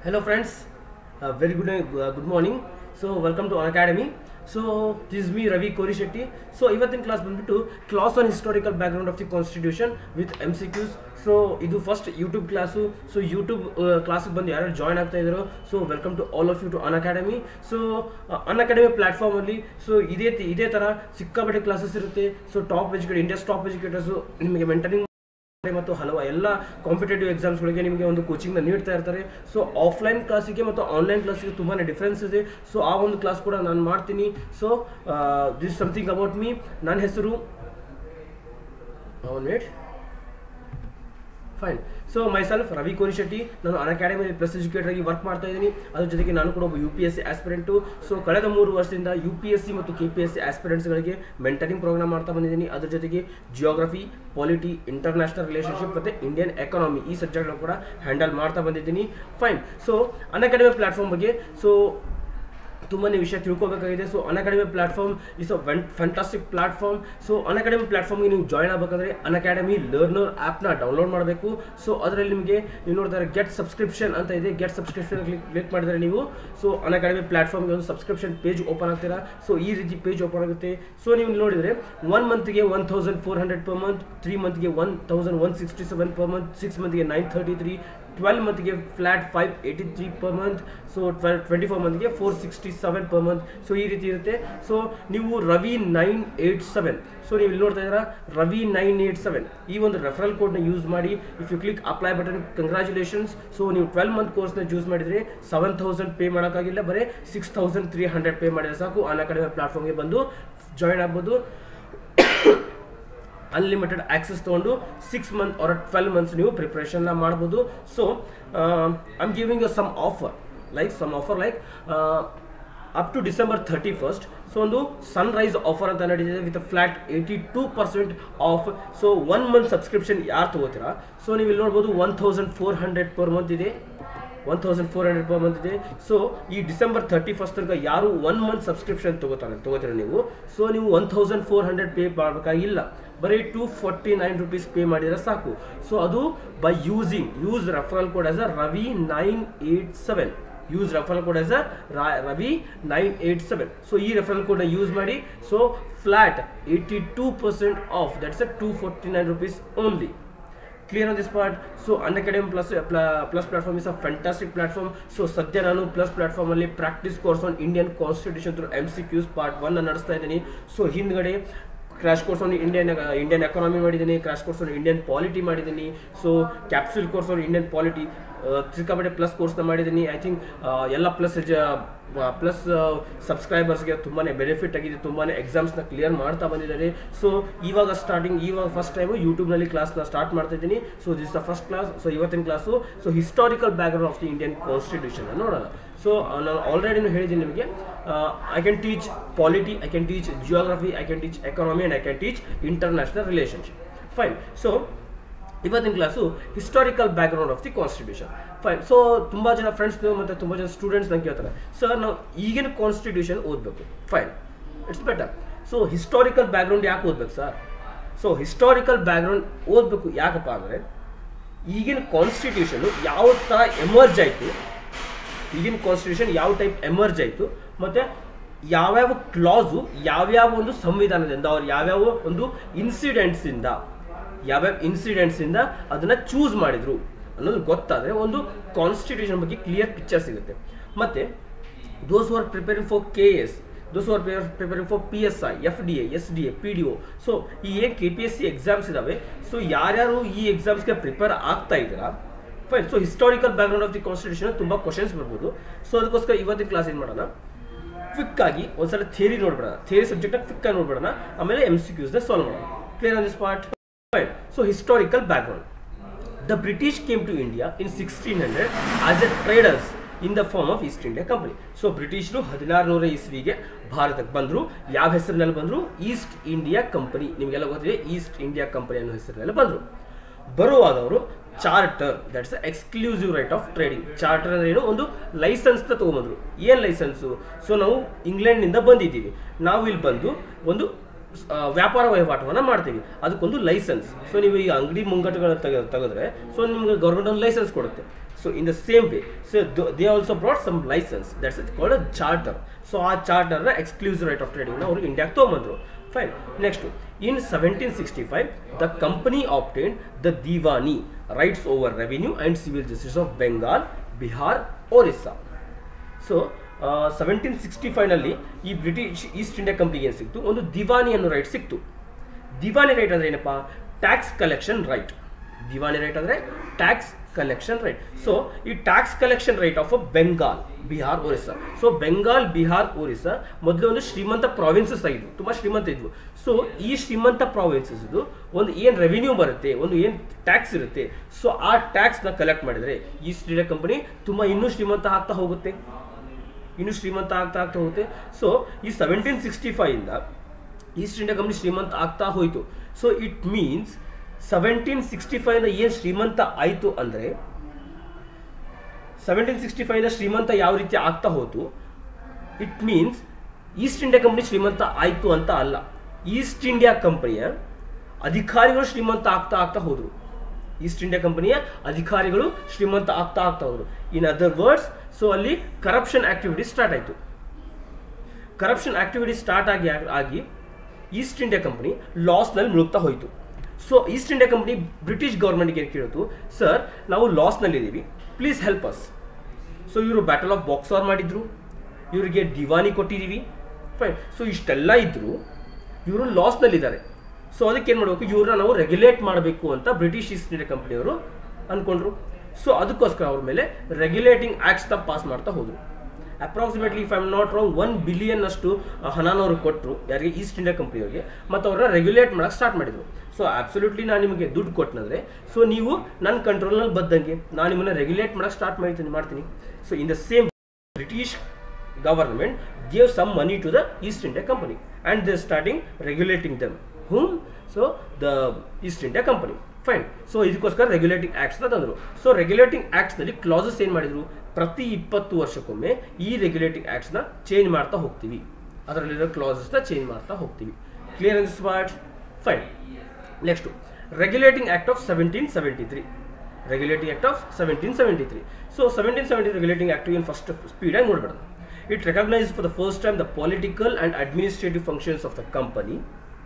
Hello friends, uh, very good uh, good morning. So welcome to Academy. So this is me Ravi Korishetty. So ಇವತ್ತಿನ class ಬಂದ್ಬಿಟ್ಟು class on historical background of the constitution with M C Qs so ಇದು first YouTube class so YouTube ಕ್ಲಾಸಿಗೆ ಬಂದು ಯಾರು join ಆಗ್ತಾ ಇದ್ರು so welcome to all of you to Unacademy so Unacademy ಪ್ಲಾಟ್ಫಾರ್ಮಲ್ಲಿ so ಇದೇ ತಿ- ಇದೇ ಥರ ಸಿಕ್ಕಾಪಟ್ಟೆ ಕ್ಲಾಸಸ್ ಇರುತ್ತೆ so top educator India's top educators ನಿಮಗೆ ಮೆಂಟರಿಂಗ್ ಮತ್ತು ಹಲವು ಎಲ್ಲ ಕಾಂಪಿಟೇಟಿವ್ ಎಕ್ಸಾಮ್ಸ್ಗಳಿಗೆ ನಿಮಗೆ ಒಂದು ಕೋಚಿಂಗ್ನ ನೀಡ್ತಾ ಇರ್ತಾರೆ ಸೊ ಆಫ್ಲೈನ್ ಕ್ಲಾಸಿಗೆ ಮತ್ತು ಆನ್ಲೈನ್ ಕ್ಲಾಸಿಗೆ ತುಂಬಾ ಡಿಫ್ರೆನ್ಸ್ ಇದೆ ಸೊ ಆ ಒಂದು ಕ್ಲಾಸ್ ಕೂಡ ನಾನು ಮಾಡ್ತೀನಿ so this something about me ನನ್ನ ಹೆಸರು one minute fine so myself Ravi Korishetty ನಾನು ಅನ್ ಅಕಾಡೆಮಿಯಲ್ಲಿ ಪ್ಲಸ್ ಎಜುಕೇಟರ್ ಆಗಿ ವರ್ಕ್ ಮಾಡ್ತಾ ಇದ್ದೀನಿ ಅದ್ರ ಜೊತೆಗೆ ನಾನು ಕೂಡ ಒಬ್ಬ U P S C aspirant so ಕಳೆದ ಮೂರು ವರ್ಷದಿಂದ ಯು ಪಿ ಎಸ್ ಸಿ ಮತ್ತು ಕೆ ಪಿ ಎಸ್ ಸಿ ಆಸ್ಪಿರೆಂಟ್ಸ್ಗಳಿಗೆ ಮೆಂಟರಿಂಗ್ ಪ್ರೋಗ್ರಾಮ್ ಮಾಡ್ತಾ ಬಂದಿದ್ದೀನಿ ಅದ್ರ ಜೊತೆಗೆ ಜಿಯೋಗ್ರಫಿ ಪಾಲಿಟಿ ಇಂಟರ್ನ್ಯಾಷನಲ್ ರಿಲೇಷನ್ಶಿಪ್ ಮತ್ತು ಇಂಡಿಯನ್ ಎಕಾನಮಿ ಈ ಸಬ್ಜೆಕ್ಟ್ನ ಕೂಡ ಹ್ಯಾಂಡಲ್ ಮಾಡ್ತಾ ಬಂದಿದ್ದೀನಿ fine so Unacademy platform ಬಗ್ಗೆ ಸೊ ತುಂಬಾ ವಿಷಯ ತಿಳ್ಕೊಬೇಕಾಗಿದೆ so Unacademy platform is a one fantastic platform so an academy ಪ್ಲಾಟ್ಫಾರ್ಮ್ಗೆ ನೀವು ಜಾಯ್ನ್ ಆಗಬೇಕಂದ್ರೆ ಅನ್ ಅಕಾಡೆಮಿ ಲರ್ನರ್ ಆ್ಯಪ್ನ ಡೌನ್ಲೋಡ್ ಮಾಡಬೇಕು ಸೊ ಅದರಲ್ಲಿ ನಿಮಗೆ ನೀವು ನೋಡ್ತಾರೆ ಗೆಟ್ ಸಬ್ಸ್ಕ್ರಿಪ್ಷನ್ ಅಂತ ಇದೆ ಗೆಟ್ ಸಬ್ಸ್ಕ್ರಿಪ್ಷನ್ ಕ್ಲಿಕ್ ಕ್ಲಿಕ್ ಮಾಡಿದರೆ ನೀವು ಸೊ ಅನ್ ಅಕಾಡೆಮಿ ಪ್ಲಾಟ್ಫಾರ್ಮ್ಗೆ ಒಂದು ಸಬ್ಸ್ಕ್ರಿಪ್ಷನ್ ಪೇಜ್ ಓಪನ್ ಆಗ್ತೀರಾ ಸೊ ಈ ರೀತಿ ಪೇಜ್ ಓಪನ್ ಆಗುತ್ತೆ ಸೊ ನೀವು ನೋಡಿದರೆ ಒನ್ ಮಂತ್ಗೆ one thousand four hundred per month three ಮಂತ್ಗೆ one thousand one sixty seven per month six ಮಂತ್ಗೆ ನೈನ್ ಥರ್ಟಿ ತ್ರೀ ಟ್ವೆಲ್ ಮಂತ್ಗೆ flat five eighty three per month so twelve twenty four ಮಂತ್ಗೆ four sixty seven per month so ಈ ರೀತಿ ಇರುತ್ತೆ so ನೀವು Ravi nine eight seven so ನೀವು ಇಲ್ಲಿ ನೋಡ್ತಾ ಇದ್ದೀರಾ ರವಿ ನೈನ್ ಏಯ್ಟ್ ಸೆವೆನ್ ಈ ಒಂದು ರೆಫರಲ್ ಕೋಡ್ನ ಯೂಸ್ ಮಾಡಿ if you click apply button congratulations so ನೀವು ಟ್ವೆಲ್ ಮಂತ್ ಕೋರ್ಸ್ನ ಚೂಸ್ ಮಾಡಿದರೆ ಸೆವೆನ್ ತೌಸಂಡ್ ಪೇ ಮಾಡೋಕ್ಕಾಗಿಲ್ಲ ಬರೀ six thousand three hundred pay ಮಾಡಿದ್ರೆ ಸಾಕು ಅನ್ ಅಕಾಡೆಮಿ ಪ್ಲಾಟ್ಫಾರ್ಮ್ಗೆ ಬಂದು ಜಾಯ್ನ್ ಆಗ್ಬೋದು ಅನ್ಲಿಮಿಟೆಡ್ ಆಕ್ಸೆಸ್ ತೊಗೊಂಡು six month or twelve months ನೀವು ಪ್ರಿಪ್ರೇಷನ್ನ ಮಾಡ್ಬೋದು so I am giving a some offer like some offer like up to December thirty first so ಒಂದು ಸನ್ರೈಸ್ ಆಫರ್ ಅಂತ ನಡೀತಿದೆ with flat eighty two percent off so one month subscription ಯಾರು ತಗೋತೀರಾ so ನೀವು ಇಲ್ಲಿ ನೋಡ್ಬೋದು one thousand four hundred per month ಇದೆ one thousand four hundred per month ಇದೆ ಸೊ ಈ ಡಿಸೆಂಬರ್ ತರ್ಟಿ ಫಸ್ಟ್ ತನಕ ಯಾರು ಒನ್ ಮಂತ್ ಸಬ್ಸ್ಕ್ರಿಪ್ಷನ್ ತಗೋತಾರೆ ತಗೋತೀರ ನೀವು ಸೊ ನೀವು one thousand four hundred pay ಮಾಡಬೇಕಾಗಿಲ್ಲ ಬರೀ two forty nine rupees pay ಮಾಡಿದ್ರೆ ಸಾಕು ಸೊ ಅದು by using use referral code as a Ravi nine eight seven use referral code as a Ravi nine eight seven so ಈ referral ಕೋಡ್ನ use ಮಾಡಿ so flat eighty two percent off that's a two forty nine rupees only clear on this part so Unacademy plus plus platform is a fantastic platform so ಸದ್ಯ ನಾನು plus ಪ್ಲಾಟ್ಫಾರ್ಮಲ್ಲಿ practice course on Indian constitution through M C Qs part one ನಡೆಸ್ತಾ ಇದ್ದೀನಿ so ಹಿಂದ್ಗಡೆ crash course on Indian Indian economy ಮಾಡಿದ್ದೀನಿ crash course on Indian polity ಮಾಡಿದ್ದೀನಿ so capsule course on Indian polity ಸಿಕ್ಕಾಪಟ್ಟೆ plus ಕೋರ್ಸ್ನ ಮಾಡಿದ್ದೀನಿ I think ಎಲ್ಲ plus plus ಸಬ್ಸ್ಕ್ರೈಬರ್ಸ್ಗೆ ತುಂಬಾ ಬೆನಿಫಿಟ್ ಆಗಿದೆ ತುಂಬಾ ಎಕ್ಸಾಮ್ಸ್ನ ಕ್ಲಿಯರ್ ಮಾಡ್ತಾ ಬಂದಿದ್ದಾರೆ ಸೊ ಇವಾಗ ಸ್ಟಾರ್ಟಿಂಗ್ ಇವಾಗ ಫಸ್ಟ್ ಟೈಮು ಯೂಟ್ಯೂಬ್ನಲ್ಲಿ ಕ್ಲಾಸ್ನ ಸ್ಟಾರ್ಟ್ ಮಾಡ್ತಾ ಇದ್ದೀನಿ so this the first class so ಇವತ್ತಿನ class so historical background of the Indian constitution ನೋಡೋಣ ಸೊ ನಾನು ಆಲ್ರೆಡಿ ಹೇಳಿದ್ದೀನಿ ನಿಮಗೆ I can teach polity I can teach geography I can teach economy and I can teach international relationship fine so ಇವತ್ತಿನ class historical background of the constitution fine so ತುಂಬ ಜನ friends ಮತ್ತು ತುಂಬ ಜನ students ನಂಗೆ ಕೇಳ್ತಾರೆ ಸರ್ ನಾವು ಈಗಿನ ಕಾನ್ಸ್ಟಿಟ್ಯೂಷನ್ ಓದಬೇಕು fine it's better so historical background ಯಾಕೆ ಓದ್ಬೇಕು ಸರ್ ಸೊ ಹಿಸ್ಟಾರಿಕಲ್ ಬ್ಯಾಕ್ಗ್ರೌಂಡ್ ಓದಬೇಕು ಯಾಕಪ್ಪ ಅಂದರೆ ಈಗಿನ ಕಾನ್ಸ್ಟಿಟ್ಯೂಷನು ಯಾವ ಥರ ಎಮರ್ಜ್ ಆಯಿತು ಈಗಿನ ಕಾನ್ಸ್ಟಿಟ್ಯೂಷನ್ ಯಾವ ಟೈಪ್ ಎಮರ್ಜ್ ಆಯಿತು ಮತ್ತು ಯಾವ್ಯಾವ ಕ್ಲಾಸು ಯಾವ್ಯಾವ ಒಂದು ಸಂವಿಧಾನದಿಂದ ಅವ್ರು ಯಾವ್ಯಾವ ಒಂದು ಇನ್ಸಿಡೆಂಟ್ಸಿಂದ ಯಾವ್ಯಾವ ಇನ್ಸಿಡೆಂಟ್ಸಿಂದ ಅದನ್ನು ಚೂಸ್ ಮಾಡಿದರು ಅನ್ನೋದು ಗೊತ್ತಾದರೆ ಒಂದು ಕಾನ್ಸ್ಟಿಟ್ಯೂಷನ್ ಬಗ್ಗೆ ಕ್ಲಿಯರ್ ಪಿಕ್ಚರ್ ಸಿಗುತ್ತೆ ಮತ್ತು those are preparing for K S those are preparing for P S I F D A S D A P D O so ಈ ಏನು K P S C exams ಇದ್ದಾವೆ so ಯಾರ್ಯಾರು ಈ ಎಕ್ಸಾಮ್ಸ್ಗೆ prepare ಆಗ್ತಾ ಇದ್ದೀರಾ fine so historical background of the constitution ತುಂಬ questions ಬರ್ಬೋದು ಸೊ ಅದಕ್ಕೋಸ್ಕರ ಇವತ್ತಿನ ಕ್ಲಾಸ್ ಏನು ಮಾಡೋಣ ಕ್ವಿಕ್ ಆಗಿ ಒಂದ್ಸಲ ಥಿಯರಿ ನೋಡ್ಬಿಡೋಣ ಥಿಯರಿ ಸಬ್ಜೆಕ್ಟ್ ಕ್ವಿಕ್ ಆಗಿ ನೋಡ್ಬಿಡೋಣ ಆಮೇಲೆ ಎಮ್ ಸಿ ಕ್ಯೂಸ್ನ ಸಾಲ್ವ್ ಮಾಡೋಣ clear on this part fine so historical background the British came to India in sixteen hundred as a traders in the form of East India company so ಬ್ರಿಟಿಷರು ಹದಿನಾರು ನೂರ ಇಸ್ವಿಗೆ ಭಾರತಕ್ಕೆ ಬಂದರು ಯಾವ ಹೆಸರಿನಲ್ಲಿ ಬಂದರು ಈಸ್ಟ್ ಇಂಡಿಯಾ ಕಂಪನಿ ನಿಮಗೆಲ್ಲ ಗೊತ್ತಿದೆ ಈಸ್ಟ್ ಇಂಡಿಯಾ ಕಂಪನಿ ಅನ್ನೋ ಹೆಸರಿನಲ್ಲಿ ಬಂದರು ಬರುವಾಗ ಅವರು charter that's exclusive right of trading charter ಅಂದ್ರೆ ಏನು ಒಂದು ಲೈಸೆನ್ಸ್ನ ತೊಗೊಂಬಂದ್ರು ಏನು ಲೈಸೆನ್ಸು ಸೊ ನಾವು ಇಂಗ್ಲೆಂಡ್ನಿಂದ ಬಂದಿದ್ದೀವಿ ನಾವು ಇಲ್ಲಿ ಬಂದು ಒಂದು ಆ, ವ್ಯಾಪಾರ ವಹಿವಾಟವನ್ನು ಮಾಡ್ತೀವಿ ಅದಕ್ಕೊಂದು ಲೈಸೆನ್ಸ್ ಸೊ ನೀವು ಈ ಅಂಗಡಿ ಮುಂಗಟ್ಟುಗಳನ್ನ ತೆಗೆ ತೆಗೆದ್ರೆ ಸೊ ನಿಮ್ಗೆ ಗೌರ್ಮೆಂಟ್ ಒಂದು ಲೈಸೆನ್ಸ್ ಕೊಡುತ್ತೆ so in the same way so they also brought some licence that's it called a charter so ಆ ಚಾರ್ಟರ್ನ ಎಕ್ಸ್ಕ್ಲೂಸಿವ್ ರೈಟ್ ಆಫ್ ಟ್ರೇಡಿಂಗ್ನ ಅವರು ಇಂಡಿಯಾಗೆ ತೊಗೊಂಬಂದ್ರು fine next in seventeen sixty five the company obtain the diwani rights over revenue and civil justice of Bengal Bihar Orissa so seventeen sixty ಫೈವ್ನಲ್ಲಿ ಈ British East India ಕಂಪ್ನಿಗೆ ಏನು ಸಿಕ್ತು ಒಂದು ದಿವಾನಿ ಅನ್ನೋ ರೈಟ್ ಸಿಕ್ತು ದಿವಾನಿ ರೈಟ್ ಅಂದರೆ ಏನಪ್ಪ tax collection right diwani right ಅಂದರೆ ಟ್ಯಾಕ್ಸ್ ಕಲೆಕ್ಷನ್ ರೈಟ್ ಸೊ ಈ tax collection right of Bengal Bihar Orissa so Bengal Bihar Orissa ಮೊದಲು ಒಂದು ಶ್ರೀಮಂತ ಪ್ರಾವಿನ್ಸಸ್ ಆಗಿದ್ವು ತುಂಬ ಶ್ರೀಮಂತ ಇದ್ವು ಸೊ ಈ ಶ್ರೀಮಂತ ಪ್ರಾವಿನ್ಸಸ್ ಇದು ಒಂದು ಏನು ರೆವಿನ್ಯೂ ಬರುತ್ತೆ ಒಂದು ಏನು ಟ್ಯಾಕ್ಸ್ ಇರುತ್ತೆ ಸೊ ಆ ಟ್ಯಾಕ್ಸ್ನ ಕಲೆಕ್ಟ್ ಮಾಡಿದರೆ ಈಸ್ಟ್ ಇಂಡಿಯಾ ಕಂಪನಿ ತುಂಬ ಇನ್ನೂ ಶ್ರೀಮಂತ ಆಗ್ತಾ ಹೋಗುತ್ತೆ ಇನ್ನೂ ಶ್ರೀಮಂತ ಆಗ್ತಾ ಆಗ್ತಾ ಹೋಗುತ್ತೆ ಸೊ ಈ ಸೆವೆಂಟೀನ್ ಸಿಕ್ಸ್ಟಿ ಫೈವಿಂದ ಈಸ್ಟ್ ಇಂಡಿಯಾ ಕಂಪ್ನಿ ಶ್ರೀಮಂತ ಆಗ್ತಾ ಹೋಯಿತು so it means seventeen sixty ಫೈವ್ನ ಏನು ಶ್ರೀಮಂತ ಆಯಿತು ಅಂದರೆ ಸೆವೆಂಟೀನ್ ಸಿಕ್ಸ್ಟಿ ಫೈವ್ನ ಶ್ರೀಮಂತ ಯಾವ ರೀತಿ ಆಗ್ತಾ ಹೋತು it means East India Company ಶ್ರೀಮಂತ ಆಯಿತು ಅಂತ ಅಲ್ಲ ಈಸ್ಟ್ ಇಂಡಿಯಾ ಕಂಪನಿಯ ಅಧಿಕಾರಿಗಳು ಶ್ರೀಮಂತ ಆಗ್ತಾ ಆಗ್ತಾ ಹೋದರು ಈಸ್ಟ್ ಇಂಡಿಯಾ ಕಂಪನಿಯ ಅಧಿಕಾರಿಗಳು ಶ್ರೀಮಂತ ಆಗ್ತಾ ಆಗ್ತಾ ಹೋದರು ಇನ್ ಅದರ್ ವರ್ಡ್ಸ್ ಸೊ ಅಲ್ಲಿ ಕರಪ್ಷನ್ ಆಕ್ಟಿವಿಟಿ ಸ್ಟಾರ್ಟ್ ಆಯಿತು ಕರಪ್ಷನ್ ಆಕ್ಟಿವಿಟಿ ಸ್ಟಾರ್ಟ್ ಆಗಿ ಆಗಿ ಈಸ್ಟ್ ಇಂಡಿಯಾ ಕಂಪನಿ ಲಾಸ್ನಲ್ಲಿ ಮುಳುಗ್ತಾ ಹೋಯಿತು so East India Company British ಗೌರ್ಮೆಂಟ್ಗೆ ಏನು ಕೇಳಿತು ಸರ್ ನಾವು ಲಾಸ್ನಲ್ಲಿದ್ದೀವಿ ಪ್ಲೀಸ್ ಹೆಲ್ಪ್ ಅಸ್ ಸೊ ಇವರು ಬ್ಯಾಟಲ್ ಆಫ್ ಬಾಕ್ಸಾರ್ ಮಾಡಿದ್ರು ಇವರಿಗೆ ದಿವಾನಿ ಕೊಟ್ಟಿದ್ದೀವಿ ಫೈನ್ ಸೊ ಇಷ್ಟೆಲ್ಲ ಇದ್ದರು ಇವರು ಲಾಸ್ನಲ್ಲಿದ್ದಾರೆ ಸೊ ಅದಕ್ಕೆ ಏನು ಮಾಡಬೇಕು ಇವ್ರನ್ನ ನಾವು ರೆಗ್ಯುಲೇಟ್ ಮಾಡಬೇಕು ಅಂತ ಬ್ರಿಟಿಷ್ ಈಸ್ಟ್ ಇಂಡಿಯಾ ಕಂಪನಿಯವರು ಅಂದ್ಕೊಂಡ್ರು ಸೊ ಅದಕ್ಕೋಸ್ಕರ ಅವ್ರ ಮೇಲೆ ರೆಗ್ಯುಲೇಟಿಂಗ್ ಆ್ಯಕ್ಟ್ಸ್ನ ಪಾಸ್ ಮಾಡ್ತಾ ಹೋದರು approximately if I am not wrong one billion ಅಷ್ಟು ಹಣನ ಅವರು ಕೊಟ್ಟರು ಯಾರಿಗೆ ಈಸ್ಟ್ ಇಂಡಿಯಾ ಕಂಪ್ನಿಯವರಿಗೆ ಮತ್ತು ಅವ್ರನ್ನ ರೆಗ್ಯುಲೇಟ್ ಮಾಡೋಕ್ಕೆ ಸ್ಟಾರ್ಟ್ ಮಾಡಿದರು ಸೊ ಅಬ್ಸಲ್ಯೂಟ್ಲಿ ನಾನು ನಿಮಗೆ ದುಡ್ಡು ಕೊಟ್ಟನಂದ್ರೆ ಸೊ ನೀವು ನನ್ನ ಕಂಟ್ರೋಲ್ನಲ್ಲಿ ಬದ್ದಂಗೆ ನಾನು ನಿಮ್ಮನ್ನ ರೆಗ್ಯುಲೇಟ್ ಮಾಡೋಕ್ಕೆ ಸ್ಟಾರ್ಟ್ ಮಾಡ್ತೀನಿ ಮಾಡ್ತೀನಿ so in the same British government gave some money to the East India Company and they're starting regulating them. Whom? So the East India Company. Fine so ಇದಕ್ಕೋಸ್ಕರ ರೆಗ್ಯುಲೇಟಿಂಗ್ ಆ್ಯಕ್ಟ್ಸ್ನ ತಂದರು ಸೊ ರೆಗ್ಯುಲೇಟಿಂಗ್ ಆ್ಯಕ್ಟ್ಸ್ನಲ್ಲಿ ಕ್ಲಾಸಸ್ ಏನು ಮಾಡಿದರು ಪ್ರತಿ ಇಪ್ಪತ್ತು ವರ್ಷಕ್ಕೊಮ್ಮೆ ಈ regulating ಆ್ಯಕ್ಟ್ಸ್ನ change ಮಾಡ್ತಾ ಹೋಗ್ತೀವಿ ಅದರಲ್ಲಿರೋ ಕ್ಲಾಸಸ್ನ ಚೇಂಜ್ ಮಾಡ್ತಾ ಹೋಗ್ತೀವಿ clear in smart fine next regulating act of seventeen seventy three regulating act of seventeen seventy three so seventeen seventy regulating act ಏನು ಫಸ್ಟ್ ಸ್ಪೀಡಾಗಿ ನೋಡ್ಬೇಡ It recognized for the first time the political and administrative functions of the company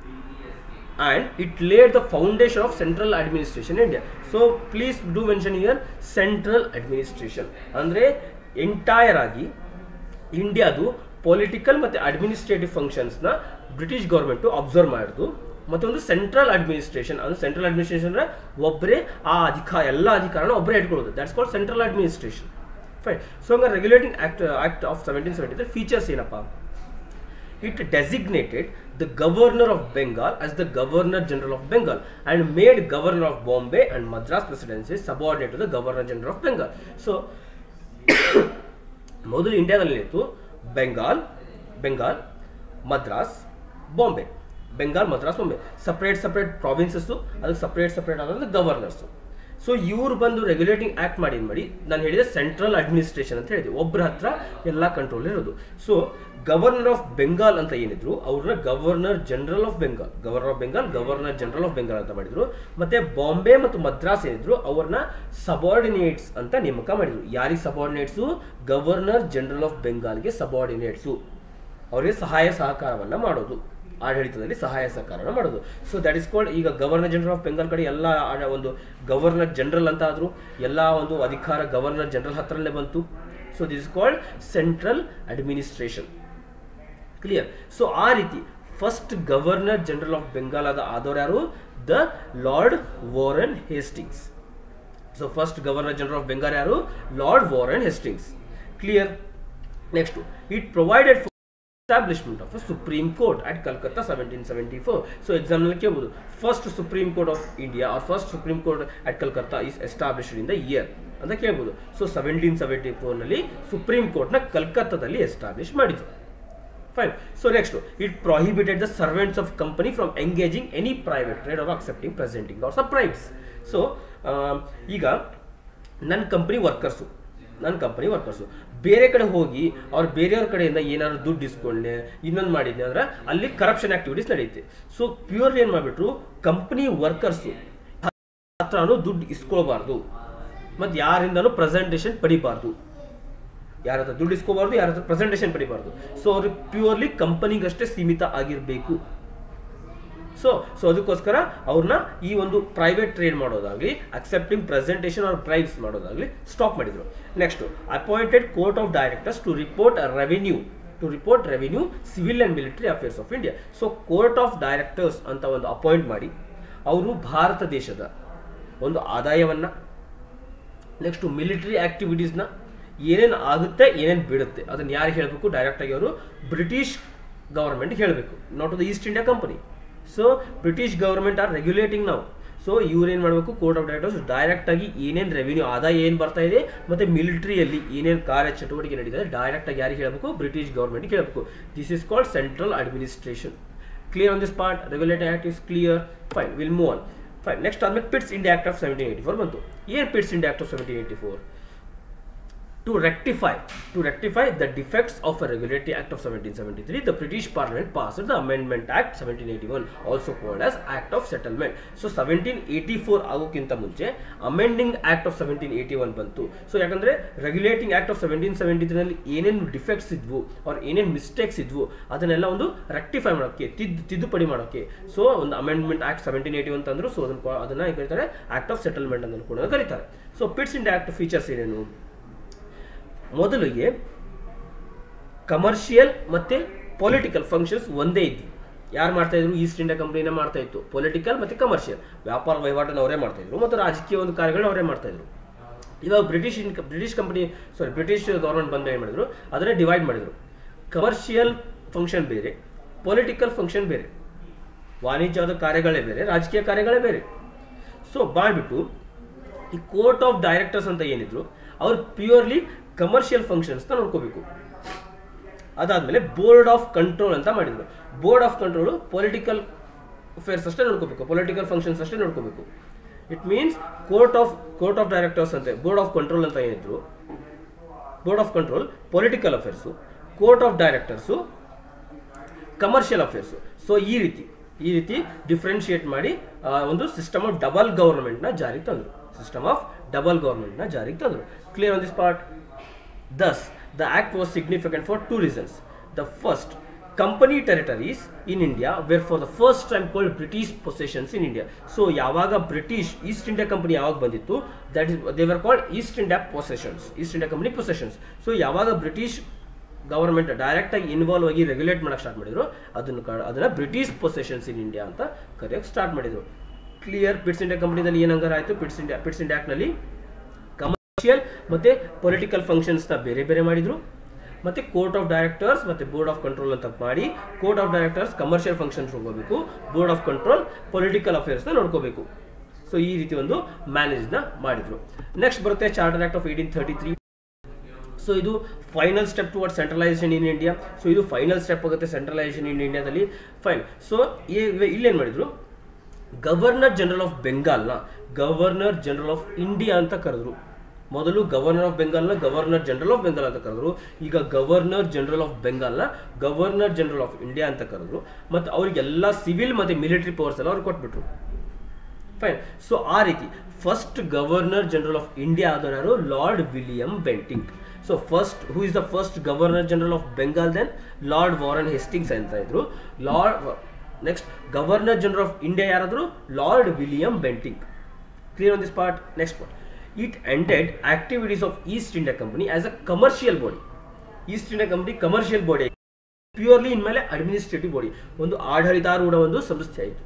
and it laid the foundation of central administration in India. So please do mention here central administration. ಅಂದರೆ entire ಆಗಿ ಇಂಡಿಯಾದು political ಮತ್ತು administrative ಫಂಕ್ಷನ್ಸ್ನ British government observe ಮಾಡಿದ್ದು ಮತ್ತೊಂದು central administration ಅಂದ್ರೆ central administration ಅಂದ್ರೆ ಒಬ್ಬರೇ ಆ ಅಧಿಕಾರ ಎಲ್ಲ ಅಧಿಕಾರನ ಒಬ್ಬರೇ ಇಟ್ಕೊಳ್ಳೋದು that's called central administration fine so ಹಂಗ regulating act act of seventeen seventy three features ಏನಪ್ಪ it designated the governor of Bengal as the governor general of Bengal and made governor of Bombay and Madras presidency subordinate to the governor general of Bengal so ಮೊದಲು ಇಂಡಿಯಾದಲ್ಲಿ ಇತ್ತು Bengal Bengal Madras Bombay Bengal Madras Bombay separate separate provinces ಅದಕ್ಕೆ separate separate ಆದಂಥ governors so ಇವ್ರು ಬಂದು regulating act ಮಾಡಿ ಏನ್ ಮಾಡಿ ನಾನು ಹೇಳಿದೆ ಸೆಂಟ್ರಲ್ ಅಡ್ಮಿನಿಸ್ಟ್ರೇಷನ್ ಅಂತ ಹೇಳಿದೆ ಒಬ್ಬರ ಹತ್ರ ಎಲ್ಲ ಕಂಟ್ರೋಲ್ ಇರೋದು ಸೊ ಗವರ್ನರ್ ಆಫ್ ಬೆಂಗಾಲ್ ಅಂತ ಏನಿದ್ರು ಅವ್ರನ್ನ governor general of Bengal governor of Bengal governor general of Bengal ಅಂತ ಮಾಡಿದ್ರು ಮತ್ತೆ ಬಾಂಬೆ ಮತ್ತು ಮದ್ರಾಸ್ ಏನಿದ್ರು ಅವ್ರನ್ನ ಸಬಾರ್ಡಿನೇಟ್ಸ್ ಅಂತ ನೇಮಕ ಮಾಡಿದ್ರು ಯಾರಿಗೆ ಸಬಾರ್ಡಿನೇಟ್ಸು ಗವರ್ನರ್ ಜನರಲ್ ಆಫ್ ಬೆಂಗಾಲ್ಗೆ ಸಬಾರ್ಡಿನೇಟ್ಸು ಅವರಿಗೆ ಸಹಾಯ ಸಹಕಾರವನ್ನ ಮಾಡೋದು ಆಡಳಿತದಲ್ಲಿ ಸಹಾಯ ಸಹಕಾರನ ಮಾಡೋದು ಸೊ ದಟ್ ಇಸ್ ಕಾಲ್ಡ್ ಈಗ ಗವರ್ನರ್ ಜನರಲ್ ಆಫ್ ಬೆಂಗಾಲ್ ಕಡೆ ಎಲ್ಲ ಆಡ- ಒಂದು ಗವರ್ನರ್ ಜನರಲ್ ಅಂತ ಆದ್ರು ಎಲ್ಲ ಒಂದು ಅಧಿಕಾರ ಗವರ್ನರ್ ಜನರಲ್ ಹತ್ರನೇ ಬಂತು so this is called central administration clear so ಆ ರೀತಿ first governor general of Bengal ಆದ ಆದವ್ರು ಯಾರು the lord Warren Hastings so first governor general of Bengal ಯಾರು lord Warren Hastings clear next it provided establishment of supreme court at Calcutta seventeen seventy four so ಎಕ್ಸಾಮ್ನಲ್ಲಿ ಕೇಳ್ಬೋದು first supreme court of India or first supreme court at Calcutta is established in the year ಅಂತ ಕೇಳ್ಬೋದು so seventeen seventy ಫೋರ್ನಲ್ಲಿ supreme ಕೋರ್ಟ್ನ ಕಲ್ಕತ್ತಾದಲ್ಲಿ establish ಮಾಡಿದ್ರು fine so next it prohibited the servants of company from engaging any private trade or accepting presenting or bribes so ಈಗ ನನ್ನ company workers ನನ್ನ company workers ಬೇರೆ ಕಡೆ ಹೋಗಿ ಅವ್ರು ಬೇರೆಯವ್ರ ಕಡೆಯಿಂದ ಏನಾದ್ರು ದುಡ್ಡು ಇಸ್ಕೊಂಡೆ ಇನ್ನೊಂದು ಮಾಡಿದ್ನೆ ಅಂದ್ರೆ ಅಲ್ಲಿ ಕರಪ್ಷನ್ ಆಕ್ಟಿವಿಟೀಸ್ ನಡೆಯುತ್ತೆ ಸೊ ಪ್ಯೂರ್ಲಿ ಏನು ಮಾಡಿಬಿಟ್ರು ಕಂಪನಿ ವರ್ಕರ್ಸು ಹತ್ರನೂ ದುಡ್ಡು ಇಸ್ಕೊಳ್ಬಾರ್ದು ಮತ್ತು ಯಾರಿಂದನೂ ಪ್ರೆಸೆಂಟೇಷನ್ ಪಡಿಬಾರ್ದು ಯಾರ ಹತ್ರ ದುಡ್ಡು ಇಸ್ಕೋಬಾರ್ದು ಯಾರ ಹತ್ರ ಪ್ರೆಸೆಂಟೇಷನ್ ಪಡಿಬಾರ್ದು ಸೊ ಅವ್ರಿಗೆ ಪ್ಯೂರ್ಲಿ ಕಂಪನಿಗಷ್ಟೇ ಸೀಮಿತ ಆಗಿರಬೇಕು ಸೊ ಸೊ ಅದಕ್ಕೋಸ್ಕರ ಅವ್ರನ್ನ ಈ ಒಂದು ಪ್ರೈವೇಟ್ ಟ್ರೇಡ್ ಮಾಡೋದಾಗ್ಲಿ ಅಕ್ಸೆಪ್ಟಿಂಗ್ ಪ್ರೆಸೆಂಟೇಷನ್ ಆರ್ ಪ್ರೈಸ್ ಮಾಡೋದಾಗ್ಲಿ ಸ್ಟಾಪ್ ಮಾಡಿದ್ರು next appointed court of directors to report revenue to report revenue civil and military affairs of India so court of directors ಅಂತ ಒಂದು ಅಪಾಯಿಂಟ್ ಮಾಡಿ ಅವರು ಭಾರತ ದೇಶದ ಒಂದು ಆದಾಯವನ್ನ ನೆಕ್ಸ್ಟ್ ಮಿಲಿಟರಿ ಆಕ್ಟಿವಿಟೀಸ್ನ ಏನೇನು ಆಗುತ್ತೆ ಏನೇನು ಬಿಡುತ್ತೆ ಅದನ್ನು ಯಾರಿಗೆ ಹೇಳಬೇಕು ಡೈರೆಕ್ಟಾಗಿ ಅವರು ಬ್ರಿಟಿಷ್ ಗವರ್ಮೆಂಟ್ ಹೇಳಬೇಕು not the East India company so British government or regulating ನಾವು ಸೊ ಇವ್ರು ಏನು ಮಾಡಬೇಕು ಕೋರ್ಟ್ ಆಫ್ ಡೈರೆಕ್ಟರ್ಸ್ ಡೈರೆಕ್ಟಾಗಿ ಏನೇನು ರೆವಿನ್ಯೂ ಆದಾಯ ಏನು ಬರ್ತಾ ಇದೆ ಮತ್ತು ಮಿಲಿಟರಿಯಲ್ಲಿ ಏನೇನು ಕಾರ್ಯ ಚಟುವಟಿಕೆ ನಡೀತದೆ ಡೈರೆಕ್ಟಾಗಿ ಯಾರಿಗೆ ಹೇಳಬೇಕು ಬ್ರಿಟಿಷ್ ಗವರ್ಮೆಂಟ್ಗೆ ಹೇಳಬೇಕು this is called central administration clear on this part regulatory act is clear fine will move on fine next ಆದ್ಮೇಲೆ Pitt's India act of seventeen eighty four ಬಂತು ಏನು Pitt's India act of seventeen eighty four to rectify to rectify the defects of a regulatory act of 1773 the british parliament passed the amendment act 1781 also called as act of settlement so 1784 ಆಗೋಕ್ಕಿಂತ ಮುಂಚೆ amending act of seventeen eighty one ಬಂತು so ಯಾಕಂದ್ರೆ regulating act of seventeen seventy ತ್ರೀನಲ್ಲಿ ಏನೇನು defects ಇದ್ವು ಅವ್ರ ಏನೇನು mistakes ಇದ್ವು ಅದನ್ನೆಲ್ಲ ಒಂದು ರೆಕ್ಟಿಫೈ ಮಾಡೋಕ್ಕೆ ತಿದ್ದು ತಿದ್ದುಪಡಿ ಮಾಡೋಕ್ಕೆ ಸೊ ಒಂದು amendment act seventeen eighty one ತಂದ್ರು ಸೊ ಅದನ್ನು ಅದನ್ನ ಏನ್ ಕರೀತಾರೆ ಆಕ್ಟ್ ಆಫ್ ಸೆಟಲ್ಮೆಂಟ್ ಅಂತ ಕೂಡ ಕರೀತಾರೆ so Pitt's India act features ಏನೇನು ಮೊದಲಿಗೆ ಕಮರ್ಷಿಯಲ್ ಮತ್ತೆ ಪೊಲಿಟಿಕಲ್ ಫಂಕ್ಷನ್ಸ್ ಒಂದೇ ಇದ್ವು ಯಾರು ಮಾಡ್ತಾ ಇದ್ರು ಈಸ್ಟ್ ಇಂಡಿಯಾ ಕಂಪ್ನಿನೇ ಮಾಡ್ತಾ ಇತ್ತು ಪೊಲಿಟಿಕಲ್ ಮತ್ತೆ ಕಮರ್ಷಿಯಲ್ ವ್ಯಾಪಾರ ವಹಿವಾಟನ್ನು ಅವರೇ ಮಾಡ್ತಾ ಇದ್ರು ಮತ್ತು ರಾಜಕೀಯ ಒಂದು ಕಾರ್ಯಗಳನ್ನ ಅವರೇ ಮಾಡ್ತಾ ಇದ್ರು ಇವಾಗ British in British company sorry British government ಬಂದು ಏನು ಮಾಡಿದ್ರು ಅದನ್ನೇ ಡಿವೈಡ್ ಮಾಡಿದ್ರು ಕಮರ್ಷಿಯಲ್ ಫಂಕ್ಷನ್ ಬೇರೆ ಪೊಲಿಟಿಕಲ್ ಫಂಕ್ಷನ್ ಬೇರೆ ವಾಣಿಜ್ಯದ ಕಾರ್ಯಗಳೇ ಬೇರೆ ರಾಜಕೀಯ ಕಾರ್ಯಗಳೇ ಬೇರೆ ಸೊ ಮಾಡಿಬಿಟ್ಟು ಈ ಕೋರ್ಟ್ ಆಫ್ ಡೈರೆಕ್ಟರ್ಸ್ ಅಂತ ಏನಿದ್ರು ಅವ್ರು ಪ್ಯೂರ್ಲಿ ಕಮರ್ಷಿಯಲ್ ಫಂಕ್ಷನ್ಸ್ನ ನೋಡ್ಕೋಬೇಕು ಅದಾದಮೇಲೆ ಬೋರ್ಡ್ ಆಫ್ ಕಂಟ್ರೋಲ್ ಅಂತ ಮಾಡಿದ್ರು board of control political affairs ಅಷ್ಟೇ ನೋಡ್ಕೋಬೇಕು ಪೊಲಿಟಿಕಲ್ ಫಂಕ್ಷನ್ಸ್ ಅಷ್ಟೇ ನೋಡ್ಕೋಬೇಕು it means court of court of directors ಅಂತ ಬೋರ್ಡ್ ಆಫ್ ಕಂಟ್ರೋಲ್ ಅಂತ ಏನಿದ್ರು board of control political affairs court of directors commercial affairs so ಈ ರೀತಿ ಈ ರೀತಿ ಡಿಫ್ರೆನ್ಶಿಯೇಟ್ ಮಾಡಿ ಆ, ಒಂದು ಸಿಸ್ಟಮ್ ಆಫ್ ಡಬಲ್ ಗವರ್ಮೆಂಟ್ನ ಜಾರಿಗೆ ತಂದರು ಸಿಸ್ಟಮ್ ಆಫ್ ಡಬಲ್ ಗವರ್ಮೆಂಟ್ನ ಜಾರಿಗೆ ತಂದರು clear on this part thus the act was significant for two reasons the first company territories in India were for the first time called British possessions in India so ಯಾವಾಗ British East India company ಯಾವಾಗ ಬಂದಿತ್ತು that is they were called east India possessions east India company possessions so ಯಾವಾಗ British government ಡೈರೆಕ್ಟಾಗಿ involve ಆಗಿ regulate ಮಾಡಕ್ಕೆ start ಮಾಡಿದ್ರು ಅದನ್ನು ಕ- ಅದನ್ನ ಬ್ರಿಟಿಷ್ ಪೊಸೆಷನ್ಸ್ ಇನ್ ಇಂಡಿಯಾ ಅಂತ ಕರೆಯೋಕ್ಕೆ ಸ್ಟಾರ್ಟ್ ಮಾಡಿದ್ರು ಕ್ಲಿಯರ್ ಪಿಟ್ಸ್ ಇಂಡಿಯಾ ಕಂಪನಿದಲ್ಲಿ ಏನಂಗಾರ ಆಯಿತು ಪಿಟ್ಸ್ ಇಂಡಿಯಾ ಪಿಟ್ಸ್ ಇಂಡಿಯಾ ಆ್ಯಕ್ಟ್ನಲ್ಲಿ ಕಮರ್ಷಿಯಲ್ ಮತ್ತು ಪೊಲಿಟಿಕಲ್ ಫಂಕ್ಷನ್ಸ್ನ ಬೇರೆ ಬೇರೆ ಮಾಡಿದ್ರು ಮತ್ತು ಕೋರ್ಟ್ ಆಫ್ ಡೈರೆಕ್ಟರ್ಸ್ ಮತ್ತು ಬೋರ್ಡ್ ಆಫ್ ಕಂಟ್ರೋಲ್ ಅಂತ ಮಾಡಿ court of directors commercial functions ಹೋಗಬೇಕು ಬೋರ್ಡ್ ಆಫ್ ಕಂಟ್ರೋಲ್ ಪೊಲಿಟಿಕಲ್ ಅಫೇರ್ಸ್ನ ನೋಡ್ಕೋಬೇಕು ಸೊ ಈ ರೀತಿ ಒಂದು ಮ್ಯಾನೇಜ್ನ ಮಾಡಿದ್ರು ನೆಕ್ಸ್ಟ್ ಬರುತ್ತೆ charter act of eighteen thirty three so ಇದು final step toward centralization in India so ಇದು ಫೈನಲ್ ಸ್ಟೆಪ್ ಆಗುತ್ತೆ ಸೆಂಟ್ರಲೈಸೇಷನ್ ಇನ್ ಇಂಡಿಯಾದಲ್ಲಿ ಫೈನ್ ಸೊ ಇಲ್ಲೇನು ಮಾಡಿದ್ರು ಗವರ್ನರ್ ಜನರಲ್ ಆಫ್ ಬೆಂಗಾಲ್ನ ಗವರ್ನರ್ ಜನರಲ್ ಆಫ್ ಇಂಡಿಯಾ ಅಂತ ಕರೆದ್ರು ಮೊದಲು ಗವರ್ನರ್ ಆಫ್ ಬೆಂಗಾಲ್ನ ಗವರ್ನರ್ ಜನರಲ್ ಆಫ್ ಬೆಂಗಾಲ್ ಅಂತ ಕರೆದ್ರು ಈಗ ಗವರ್ನರ್ ಜನರಲ್ ಆಫ್ ಬೆಂಗಾಲ್ನ ಗವರ್ನರ್ ಜನರಲ್ ಆಫ್ ಇಂಡಿಯಾ ಅಂತ ಕರೆದ್ರು ಮತ್ತು ಅವರಿಗೆಲ್ಲ ಸಿವಿಲ್ ಮತ್ತು ಮಿಲಿಟರಿ ಪವರ್ಸ್ ಎಲ್ಲ ಅವ್ರು ಕೊಟ್ಬಿಟ್ರು ಫೈನ್ ಸೊ ಆ ರೀತಿ first governor general of India ಆದವರು ಯಾರು lord William Bentinck so first who is the first governor general of Bengal then lord Warren Hastings ಅಂತ ಇದ್ರು lord next governor general of India ಯಾರಾದ್ರು lord William Bentinck clear on this part next part it ended activities of East India company as a commercial body east India company commercial body purely ಇನ್ಮೇಲೆ administrative body ಒಂದು ಆಡಳಿತಾರೂಢ ಒಂದು ಸಂಸ್ಥೆ ಆಯಿತು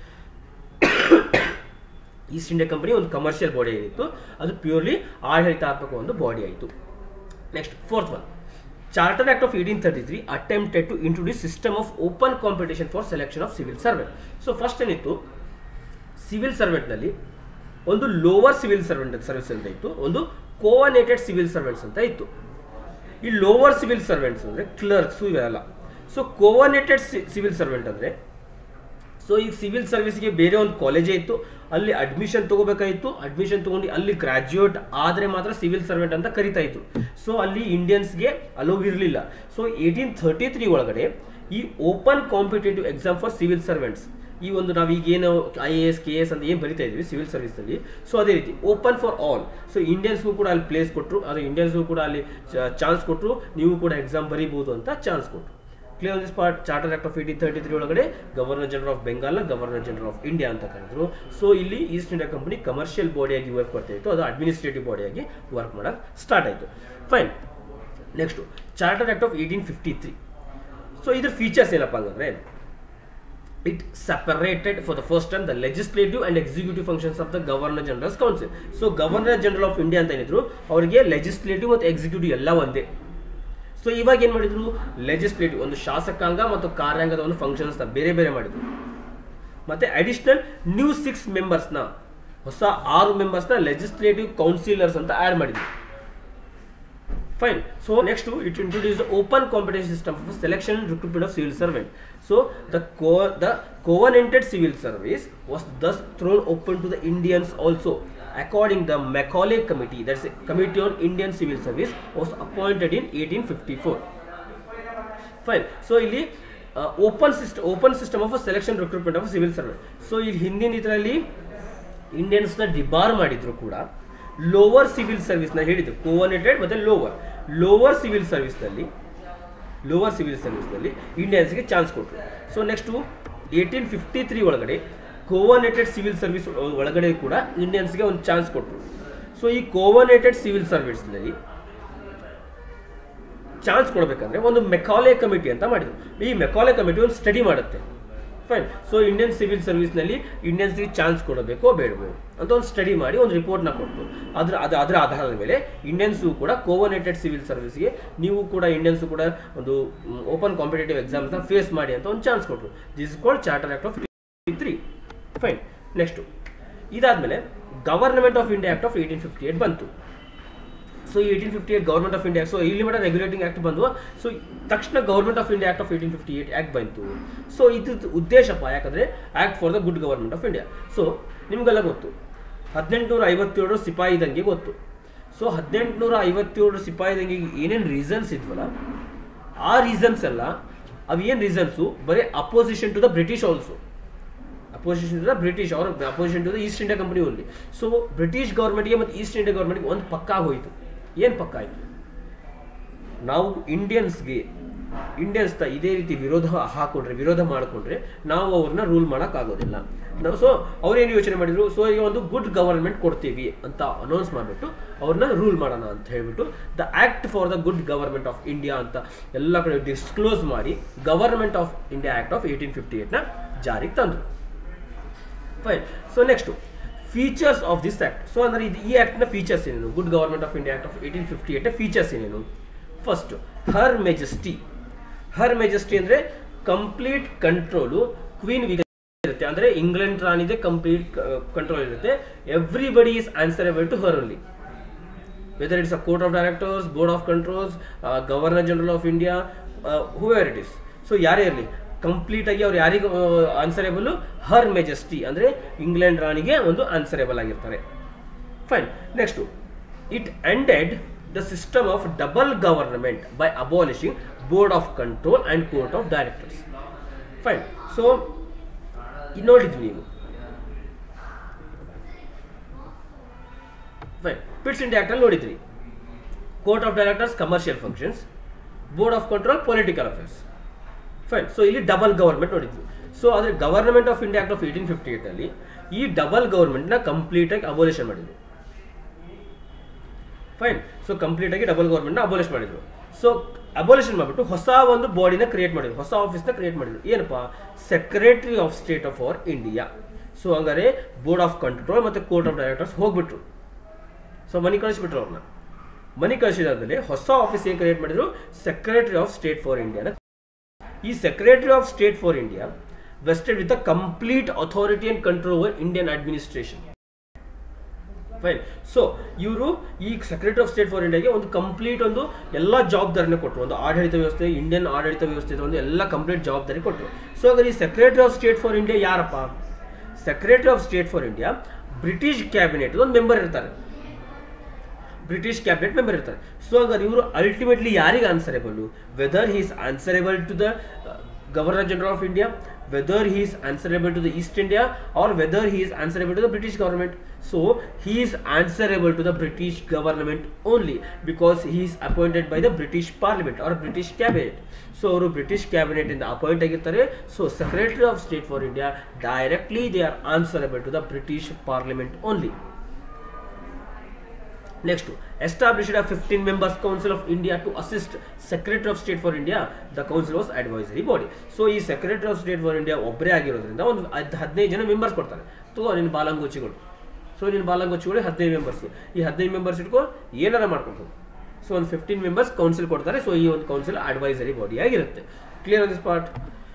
east India company ಒಂದು commercial body ಏನಿತ್ತು ಅದು purely ಆಡಳಿತಾತ್ಮಕ ಒಂದು ಬಾಡಿ ಆಯಿತು next fourth one charter act of eighteen thirty three attempted to introduce system of open competition for selection of civil servant so first ಏನಿತ್ತು ಸಿವಿಲ್ ಸರ್ವೆಂಟ್ನಲ್ಲಿ ಒಂದು lower civil servant service ಅಂತ ಇತ್ತು ಒಂದು ಕೋವನೇಟೆಡ್ ಸಿವಿಲ್ ಸರ್ವೆಂಟ್ಸ್ ಅಂತ ಇತ್ತು ಈ ಲೋವರ್ ಸಿವಿಲ್ ಸರ್ವೆಂಟ್ಸ್ ಅಂದರೆ ಕ್ಲರ್ಕ್ಸು ಇವೆಲ್ಲ ಸೊ ಕೋವನೇಟೆಡ್ ಸಿವಿಲ್ ಸರ್ವೆಂಟ್ ಅಂದರೆ ಸೊ ಈಗ ಸಿವಿಲ್ ಸರ್ವಿಸ್ಗೆ ಬೇರೆ ಒಂದು ಕಾಲೇಜೇ ಇತ್ತು ಅಲ್ಲಿ ಅಡ್ಮಿಷನ್ ತಗೋಬೇಕಾಯಿತು ಅಡ್ಮಿಷನ್ ತಗೊಂಡು ಅಲ್ಲಿ ಗ್ರಾಜ್ಯುಯೇಟ್ ಆದರೆ ಮಾತ್ರ ಸಿವಿಲ್ ಸರ್ವೆಂಟ್ ಅಂತ ಕರಿತಾ ಇದ್ರು ಸೊ ಅಲ್ಲಿ ಇಂಡಿಯನ್ಸ್ಗೆ ಅಲೋ ಇರಲಿಲ್ಲ ಸೊ ಏಯ್ಟೀನ್ ಥರ್ಟಿ ತ್ರೀ ಒಳಗಡೆ ಈ open competitive exam for civil servants ಈ ಒಂದು ನಾವು ಈಗೇನು I A S K S ಅಂತ ಏನು ಬರಿತಾ ಇದ್ವಿ ಸಿವಿಲ್ ಸರ್ವಿಸಲ್ಲಿ ಸೊ ಅದೇ ರೀತಿ ಓಪನ್ ಫಾರ್ ಆಲ್ ಸೊ ಇಂಡಿಯನ್ಸ್ಗೂ ಕೂಡ ಅಲ್ಲಿ ಪ್ಲೇಸ್ ಕೊಟ್ಟರು ಅದು ಇಂಡಿಯನ್ಸ್ಗೂ ಕೂಡ ಅಲ್ಲಿ ಚಾನ್ಸ್ ಕೊಟ್ಟರು ನೀವು ಕೂಡ ಎಕ್ಸಾಮ್ ಬರೀಬೋದು ಅಂತ ಚಾನ್ಸ್ ಕೊಟ್ಟರು clear this part charter act of eighteen thirty three ಒಳಗಡೆ governor general of Bengal governor general of India ಅಂತ ಕರೆದ್ರು ಸೊ ಇಲ್ಲಿ ಈಸ್ಟ್ ಇಂಡಿಯಾ ಕಂಪನಿ ಕಮರ್ಷಿಯಲ್ ಬಾಡಿಯಾಗಿ ವರ್ಕ್ ಮಾಡ್ತಾ ಇತ್ತು ಅದು ಅಡ್ಮಿನಿಸ್ಟ್ರೇಟಿವ್ ಬಾಡಿಯಾಗಿ ವರ್ಕ್ ಮಾಡೋಕ್ಕೆ ಸ್ಟಾರ್ಟ್ ಆಯಿತು fine next charter act of eighteen fifty three so ಇದ್ರ ಫೀಚರ್ಸ್ ಏನಪ್ಪ ಅಂತಂದರೆ it separated for the first time the legislative and executive functions of the governor generals council so governor general of India ಅಂತ ಏನಿದ್ರು ಅವರಿಗೆ legislative ಮತ್ತು executive ಎಲ್ಲ ಒಂದೇ so ಇವಾಗ ಏನು ಮಾಡಿದ್ರು ಲೆಜಿಸ್ಲೇಟಿವ್ ಒಂದು ಶಾಸಕಾಂಗ ಮತ್ತು ಕಾರ್ಯಾಂಗದ ಒಂದು ಫಂಕ್ಷನ್ಸ್ನ ಬೇರೆ ಬೇರೆ ಮಾಡಿದ್ರು ಮತ್ತೆ ಅಡಿಷನಲ್ ನ್ಯೂ ಸಿಕ್ಸ್ ಮೆಂಬರ್ಸ್ನ ಹೊಸ ಆರು ಮೆಂಬರ್ಸ್ನ ಲೆಜಿಸ್ಲೇಟಿವ್ ಕೌನ್ಸಿಲರ್ಸ್ ಅಂತ ಆ್ಯಡ್ ಮಾಡಿದ್ರು fine so next it introduce open competition system for selection and recruitment of civil servant so the ಕೋ the covenanted civil service was thus thrown open to the Indians also according the Macaulay Committee, that's a Committee on Indian Civil Service, was appointed in 1854. Fine. So ಇಲ್ಲಿ open system open system of selection recruitment of civil servant so ಇಲ್ಲಿ ಹಿಂದಿನ ಇದರಲ್ಲಿ ಇಂಡಿಯನ್ಸ್ನ debar ಮಾಡಿದ್ರು ಕೂಡ lower civil ಸರ್ವಿಸ್ನ ಹೇಳಿದ್ರು covenanted ಮತ್ತು lower lower civil ಸರ್ವಿಸ್ನಲ್ಲಿ ಲೋವರ್ ಸಿವಿಲ್ ಸರ್ವಿಸ್ನಲ್ಲಿ ಇಂಡಿಯನ್ಸ್ಗೆ ಚಾನ್ಸ್ ಕೊಟ್ಟರು so next eighteen fifty three ಒಳಗಡೆ ಕೋವನೇಟೆಡ್ ಸಿವಿಲ್ ಸರ್ವಿಸ್ ಒಳಗಡೆ ಕೂಡ ಇಂಡಿಯನ್ಸ್ಗೆ ಒಂದು ಚಾನ್ಸ್ ಕೊಟ್ಟರು ಸೊ ಈ ಕೋವನೇಟೆಡ್ ಸಿವಿಲ್ ಸರ್ವಿಸ್ನಲ್ಲಿ ಚಾನ್ಸ್ ಕೊಡಬೇಕಂದ್ರೆ ಒಂದು ಮೆಕಾಲೆ ಕಮಿಟಿ ಅಂತ ಮಾಡಿದ್ರು ಈ ಮೆಕಾಲೆ ಕಮಿಟಿ ಒಂದು ಸ್ಟಡಿ ಮಾಡುತ್ತೆ ಫೈನ್ ಸೊ ಇಂಡಿಯನ್ ಸಿವಿಲ್ ಸರ್ವಿಸ್ನಲ್ಲಿ ಇಂಡಿಯನ್ಸ್ಗೆ ಚಾನ್ಸ್ ಕೊಡಬೇಕೋ ಬೇಡವೋ ಅಂತ ಒಂದು ಸ್ಟಡಿ ಮಾಡಿ ಒಂದು ರಿಪೋರ್ಟ್ನ ಕೊಟ್ಟು ಅದ್ರ ಅದು ಅದರ ಆಧಾರದ ಮೇಲೆ ಇಂಡಿಯನ್ಸು ಕೂಡ ಕೋವನೇಟೆಡ್ ಸಿವಿಲ್ ಸರ್ವಿಸ್ಗೆ ನೀವು ಕೂಡ ಇಂಡಿಯನ್ಸು ಕೂಡ ಒಂದು ಓಪನ್ ಕಾಂಪಿಟೇಟಿವ್ ಎಕ್ಸಾಮ್ಸ್ನ ಫೇಸ್ ಮಾಡಿ ಅಂತ ಒಂದು ಚಾನ್ಸ್ ಕೊಟ್ಟರು this called charter act of three fine next ಇದಾದಮೇಲೆ government of India act of eighteen fifty eight ಬಂತು so eighteen fifty eight government of India so ಇಲ್ಲಿ ಮಟ್ಟ ರೆಗ್ಯುಲೇಟಿಂಗ್ ಆಕ್ಟ್ ಬಂದು ಸೊ ತಕ್ಷಣ government of India act of eighteen fifty eight act ಬಂತು so ಇದು ಉದ್ದೇಶಪ್ಪ ಯಾಕಂದರೆ act for the good government of India so ನಿಮಗೆಲ್ಲ ಗೊತ್ತು ಹದಿನೆಂಟುನೂರ ಐವತ್ತೇಳರ ಸಿಪಾಯಿ ದಂಗೆ ಗೊತ್ತು ಸೊ ಹದಿನೆಂಟುನೂರ ಐವತ್ತೇಳರ ಸಿಪಾಯಿ ದಂಗೆಗೆ ಏನೇನು ರೀಸನ್ಸ್ ಇದ್ವಲ್ಲ ಆ ರೀಸನ್ಸ್ ಎಲ್ಲ ಅವೇನು ರೀಸನ್ಸು ಬರೀ opposition to the British also opposition to the British ಅವ್ರ opposition to the East India company only so British ಗೌರ್ಮೆಂಟ್ಗೆ ಮತ್ತು ಈಸ್ಟ್ ಇಂಡಿಯಾ ಗೌರ್ಮೆಂಟ್ಗೆ ಒಂದು ಪಕ್ಕ ಹೋಯಿತು ಏನು ಪಕ್ಕ ಆಯಿತು ನಾವು ಇಂಡಿಯನ್ಸ್ಗೆ ಇಂಡಿಯನ್ಸ್ ಇದೇ ರೀತಿ ವಿರೋಧ ಹಾಕೊಂಡ್ರೆ ವಿರೋಧ ಮಾಡಿಕೊಂಡ್ರೆ ನಾವು ಅವ್ರನ್ನ ರೂಲ್ ಮಾಡೋಕ್ಕಾಗೋದಿಲ್ಲ ನಾವು ಸೊ ಅವ್ರೇನು ಯೋಚನೆ ಮಾಡಿದ್ರು ಸೊ ಈಗ ಒಂದು ಗುಡ್ ಗವರ್ಮೆಂಟ್ ಕೊಡ್ತೀವಿ ಅಂತ ಅನೌನ್ಸ್ ಮಾಡಿಬಿಟ್ಟು ಅವ್ರನ್ನ ರೂಲ್ ಮಾಡೋಣ ಅಂತ ಹೇಳ್ಬಿಟ್ಟು the act for the good government of India ಅಂತ ಎಲ್ಲ ಕಡೆ ಡಿಸ್ಕ್ಲೋಸ್ ಮಾಡಿ government of India act of eighteen fifty ಏಯ್ಟ್ನ ಜಾರಿಗೆ ತಂದರು fine so next features of this act so ಅಂದರೆ ಇದು ಈ ಆ್ಯಕ್ಟ್ನ ಫೀಚರ್ಸ್ ಏನೇನು good government of India act of eighteen fifty eight features ಏನೇನು first her majesty her majesty ಅಂದರೆ ಕಂಪ್ಲೀಟ್ ಕಂಟ್ರೋಲು ಕ್ವೀನ್ ಇರುತ್ತೆ ಅಂದರೆ ಇಂಗ್ಲೆಂಡ್ ರಾಣಿದೆ ಕಂಪ್ಲೀಟ್ ಕಂಟ್ರೋಲ್ ಇರುತ್ತೆ everybody is answerable to her only whether it's a court of directors board of controls governor general of India however it is so ಯಾರೇ ಇರಲಿ complete ಆಗಿ ಅವ್ರು ಯಾರಿಗೂ ಆನ್ಸರೇಬಲ್ ಹರ್ ಮೆಜೆಸ್ಟಿ ಅಂದರೆ ಇಂಗ್ಲೆಂಡ್ ರಾಣಿಗೆ ಒಂದು ಆನ್ಸರೇಬಲ್ ಆಗಿರ್ತಾರೆ fine next it ended the system of double government by abolishing board of control and court of directors fine so ನೋಡಿದ್ವಿ ನೀವು ಫೈನ್ ಪಿಟ್ಸ್ ಇಂಡಿಯಾ ಆಕ್ಟಲ್ಲಿ ನೋಡಿದ್ರಿ court of directors commercial functions board of control political affairs fine so ಇಲ್ಲಿ double government ನೋಡಿದ್ವಿ ಸೊ ಆದರೆ government of India act of eighteen fifty ಏಟಲ್ಲಿ ಈ ಡಬಲ್ ಗವರ್ಮೆಂಟ್ನ ಕಂಪ್ಲೀಟಾಗಿ ಅಬೋಲಿಷನ್ ಮಾಡಿದ್ರು ಫೈನ್ ಸೊ ಕಂಪ್ಲೀಟಾಗಿ ಡಬಲ್ ಗವರ್ಮೆಂಟ್ನ ಅಬೋಲಿಷ್ ಮಾಡಿದ್ರು ಸೊ ಅಬೋಲಿಷನ್ ಮಾಡಿಬಿಟ್ಟು ಹೊಸ ಒಂದು ಬಾಡಿನ ಕ್ರಿಯೇಟ್ ಮಾಡಿದ್ರು ಹೊಸ ಆಫೀಸ್ನ ಕ್ರಿಯೇಟ್ ಮಾಡಿದ್ರು ಏನಪ್ಪ secretary of state of our India so ಹಂಗಾರೆ ಬೋರ್ಡ್ ಆಫ್ ಕಂಟ್ರೋಲ್ ಮತ್ತು ಕೋರ್ಟ್ ಆಫ್ ಡೈರೆಕ್ಟರ್ಸ್ ಹೋಗ್ಬಿಟ್ರು ಸೊ ಮನಿ ಕಳಿಸ್ಬಿಟ್ರು ಅವ್ರನ್ನ ಮನಿ ಕಳಿಸಿದಾದ್ಮೇಲೆ ಹೊಸ ಆಫೀಸ್ ಏನು ಕ್ರಿಯೇಟ್ ಮಾಡಿದ್ರು ಸೆಕ್ರೆಟರಿ ಆಫ್ ಸ್ಟೇಟ್ ಫಾರ್ ಇಂಡಿಯಾನ ಈ secretary of state for India vested with a complete authority and control over Indian administration fine so ಇವರು ಈ ಸೆಕ್ರೆಟರಿ ಆಫ್ ಸ್ಟೇಟ್ ಫಾರ್ ಇಂಡಿಯಾಗೆ ಒಂದು ಕಂಪ್ಲೀಟ್ ಒಂದು ಎಲ್ಲ ಜವಾಬ್ದಾರಿನ ಕೊಟ್ಟರು ಒಂದು ಆಡಳಿತ ವ್ಯವಸ್ಥೆ ಇಂಡಿಯನ್ ಆಡಳಿತ ವ್ಯವಸ್ಥೆ ಒಂದು ಎಲ್ಲ ಕಂಪ್ಲೀಟ್ ಜವಾಬ್ದಾರಿ ಕೊಟ್ಟರು ಸೊ ಹಾಗಾದ್ರೆ ಈ secretary of state for India ಯಾರಪ್ಪ secretary of state for India British cabinet ಒಂದು ಮೆಂಬರ್ ಇರ್ತಾರೆ ಬ್ರಿಟಿಷ್ ಕ್ಯಾಬಿನೆಟ್ ಮೆಂಬರ್ ಇರ್ತಾರೆ ಸೊ ಹಂಗಾರೆ ಇವರು ಅಲ್ಟಿಮೇಟ್ಲಿ ಯಾರಿಗೆ answerable whether he is answerable to the governor general of India whether he is answerable to the East India or whether he is answerable to the British government so he is answerable to the British government only because he is appointed by the British parliament or British cabinet so ಅವರು British cabinet ಇಂದ appoint ಆಗಿರ್ತಾರೆ so secretary of state for India directly they are answerable to the British parliament only Next, established a 15 members Council of India to assist Secretary of State for India. The council was advisory body. So ಈ secretary of state for India ಒಬ್ಬರೇ ಆಗಿರೋದ್ರಿಂದ ಒಂದು ಹದ್- ಹದಿನೈದು ಜನ members ಕೊಡ್ತಾರೆ ತಗೋ ನಿನ್ನ ಬಾಲಂಗೋಚಿಗಳು ಸೊ ನಿನ್ನ ಬಾಲಂಗೋಚಿಗಳು ಹದಿನೈದು ಮೆಂಬರ್ಸ್ ಈ ಹದಿನೈದು ಮೆಂಬರ್ಸ್ ಇಟ್ಕೋ ಏನಾರ ಮಾಡ್ಕೊಂಡು ಸೊ ಒಂದು ಫಿಫ್ಟೀನ್ ಮೆಂಬರ್ಸ್ ಕೌನ್ಸಿಲ್ ಕೊಡ್ತಾರೆ ಸೊ ಈ ಒಂದು ಕೌನ್ಸಿಲ್ ಅಡ್ವೈಸರಿ ಬಾಡಿ ಆಗಿರುತ್ತೆ clear on this part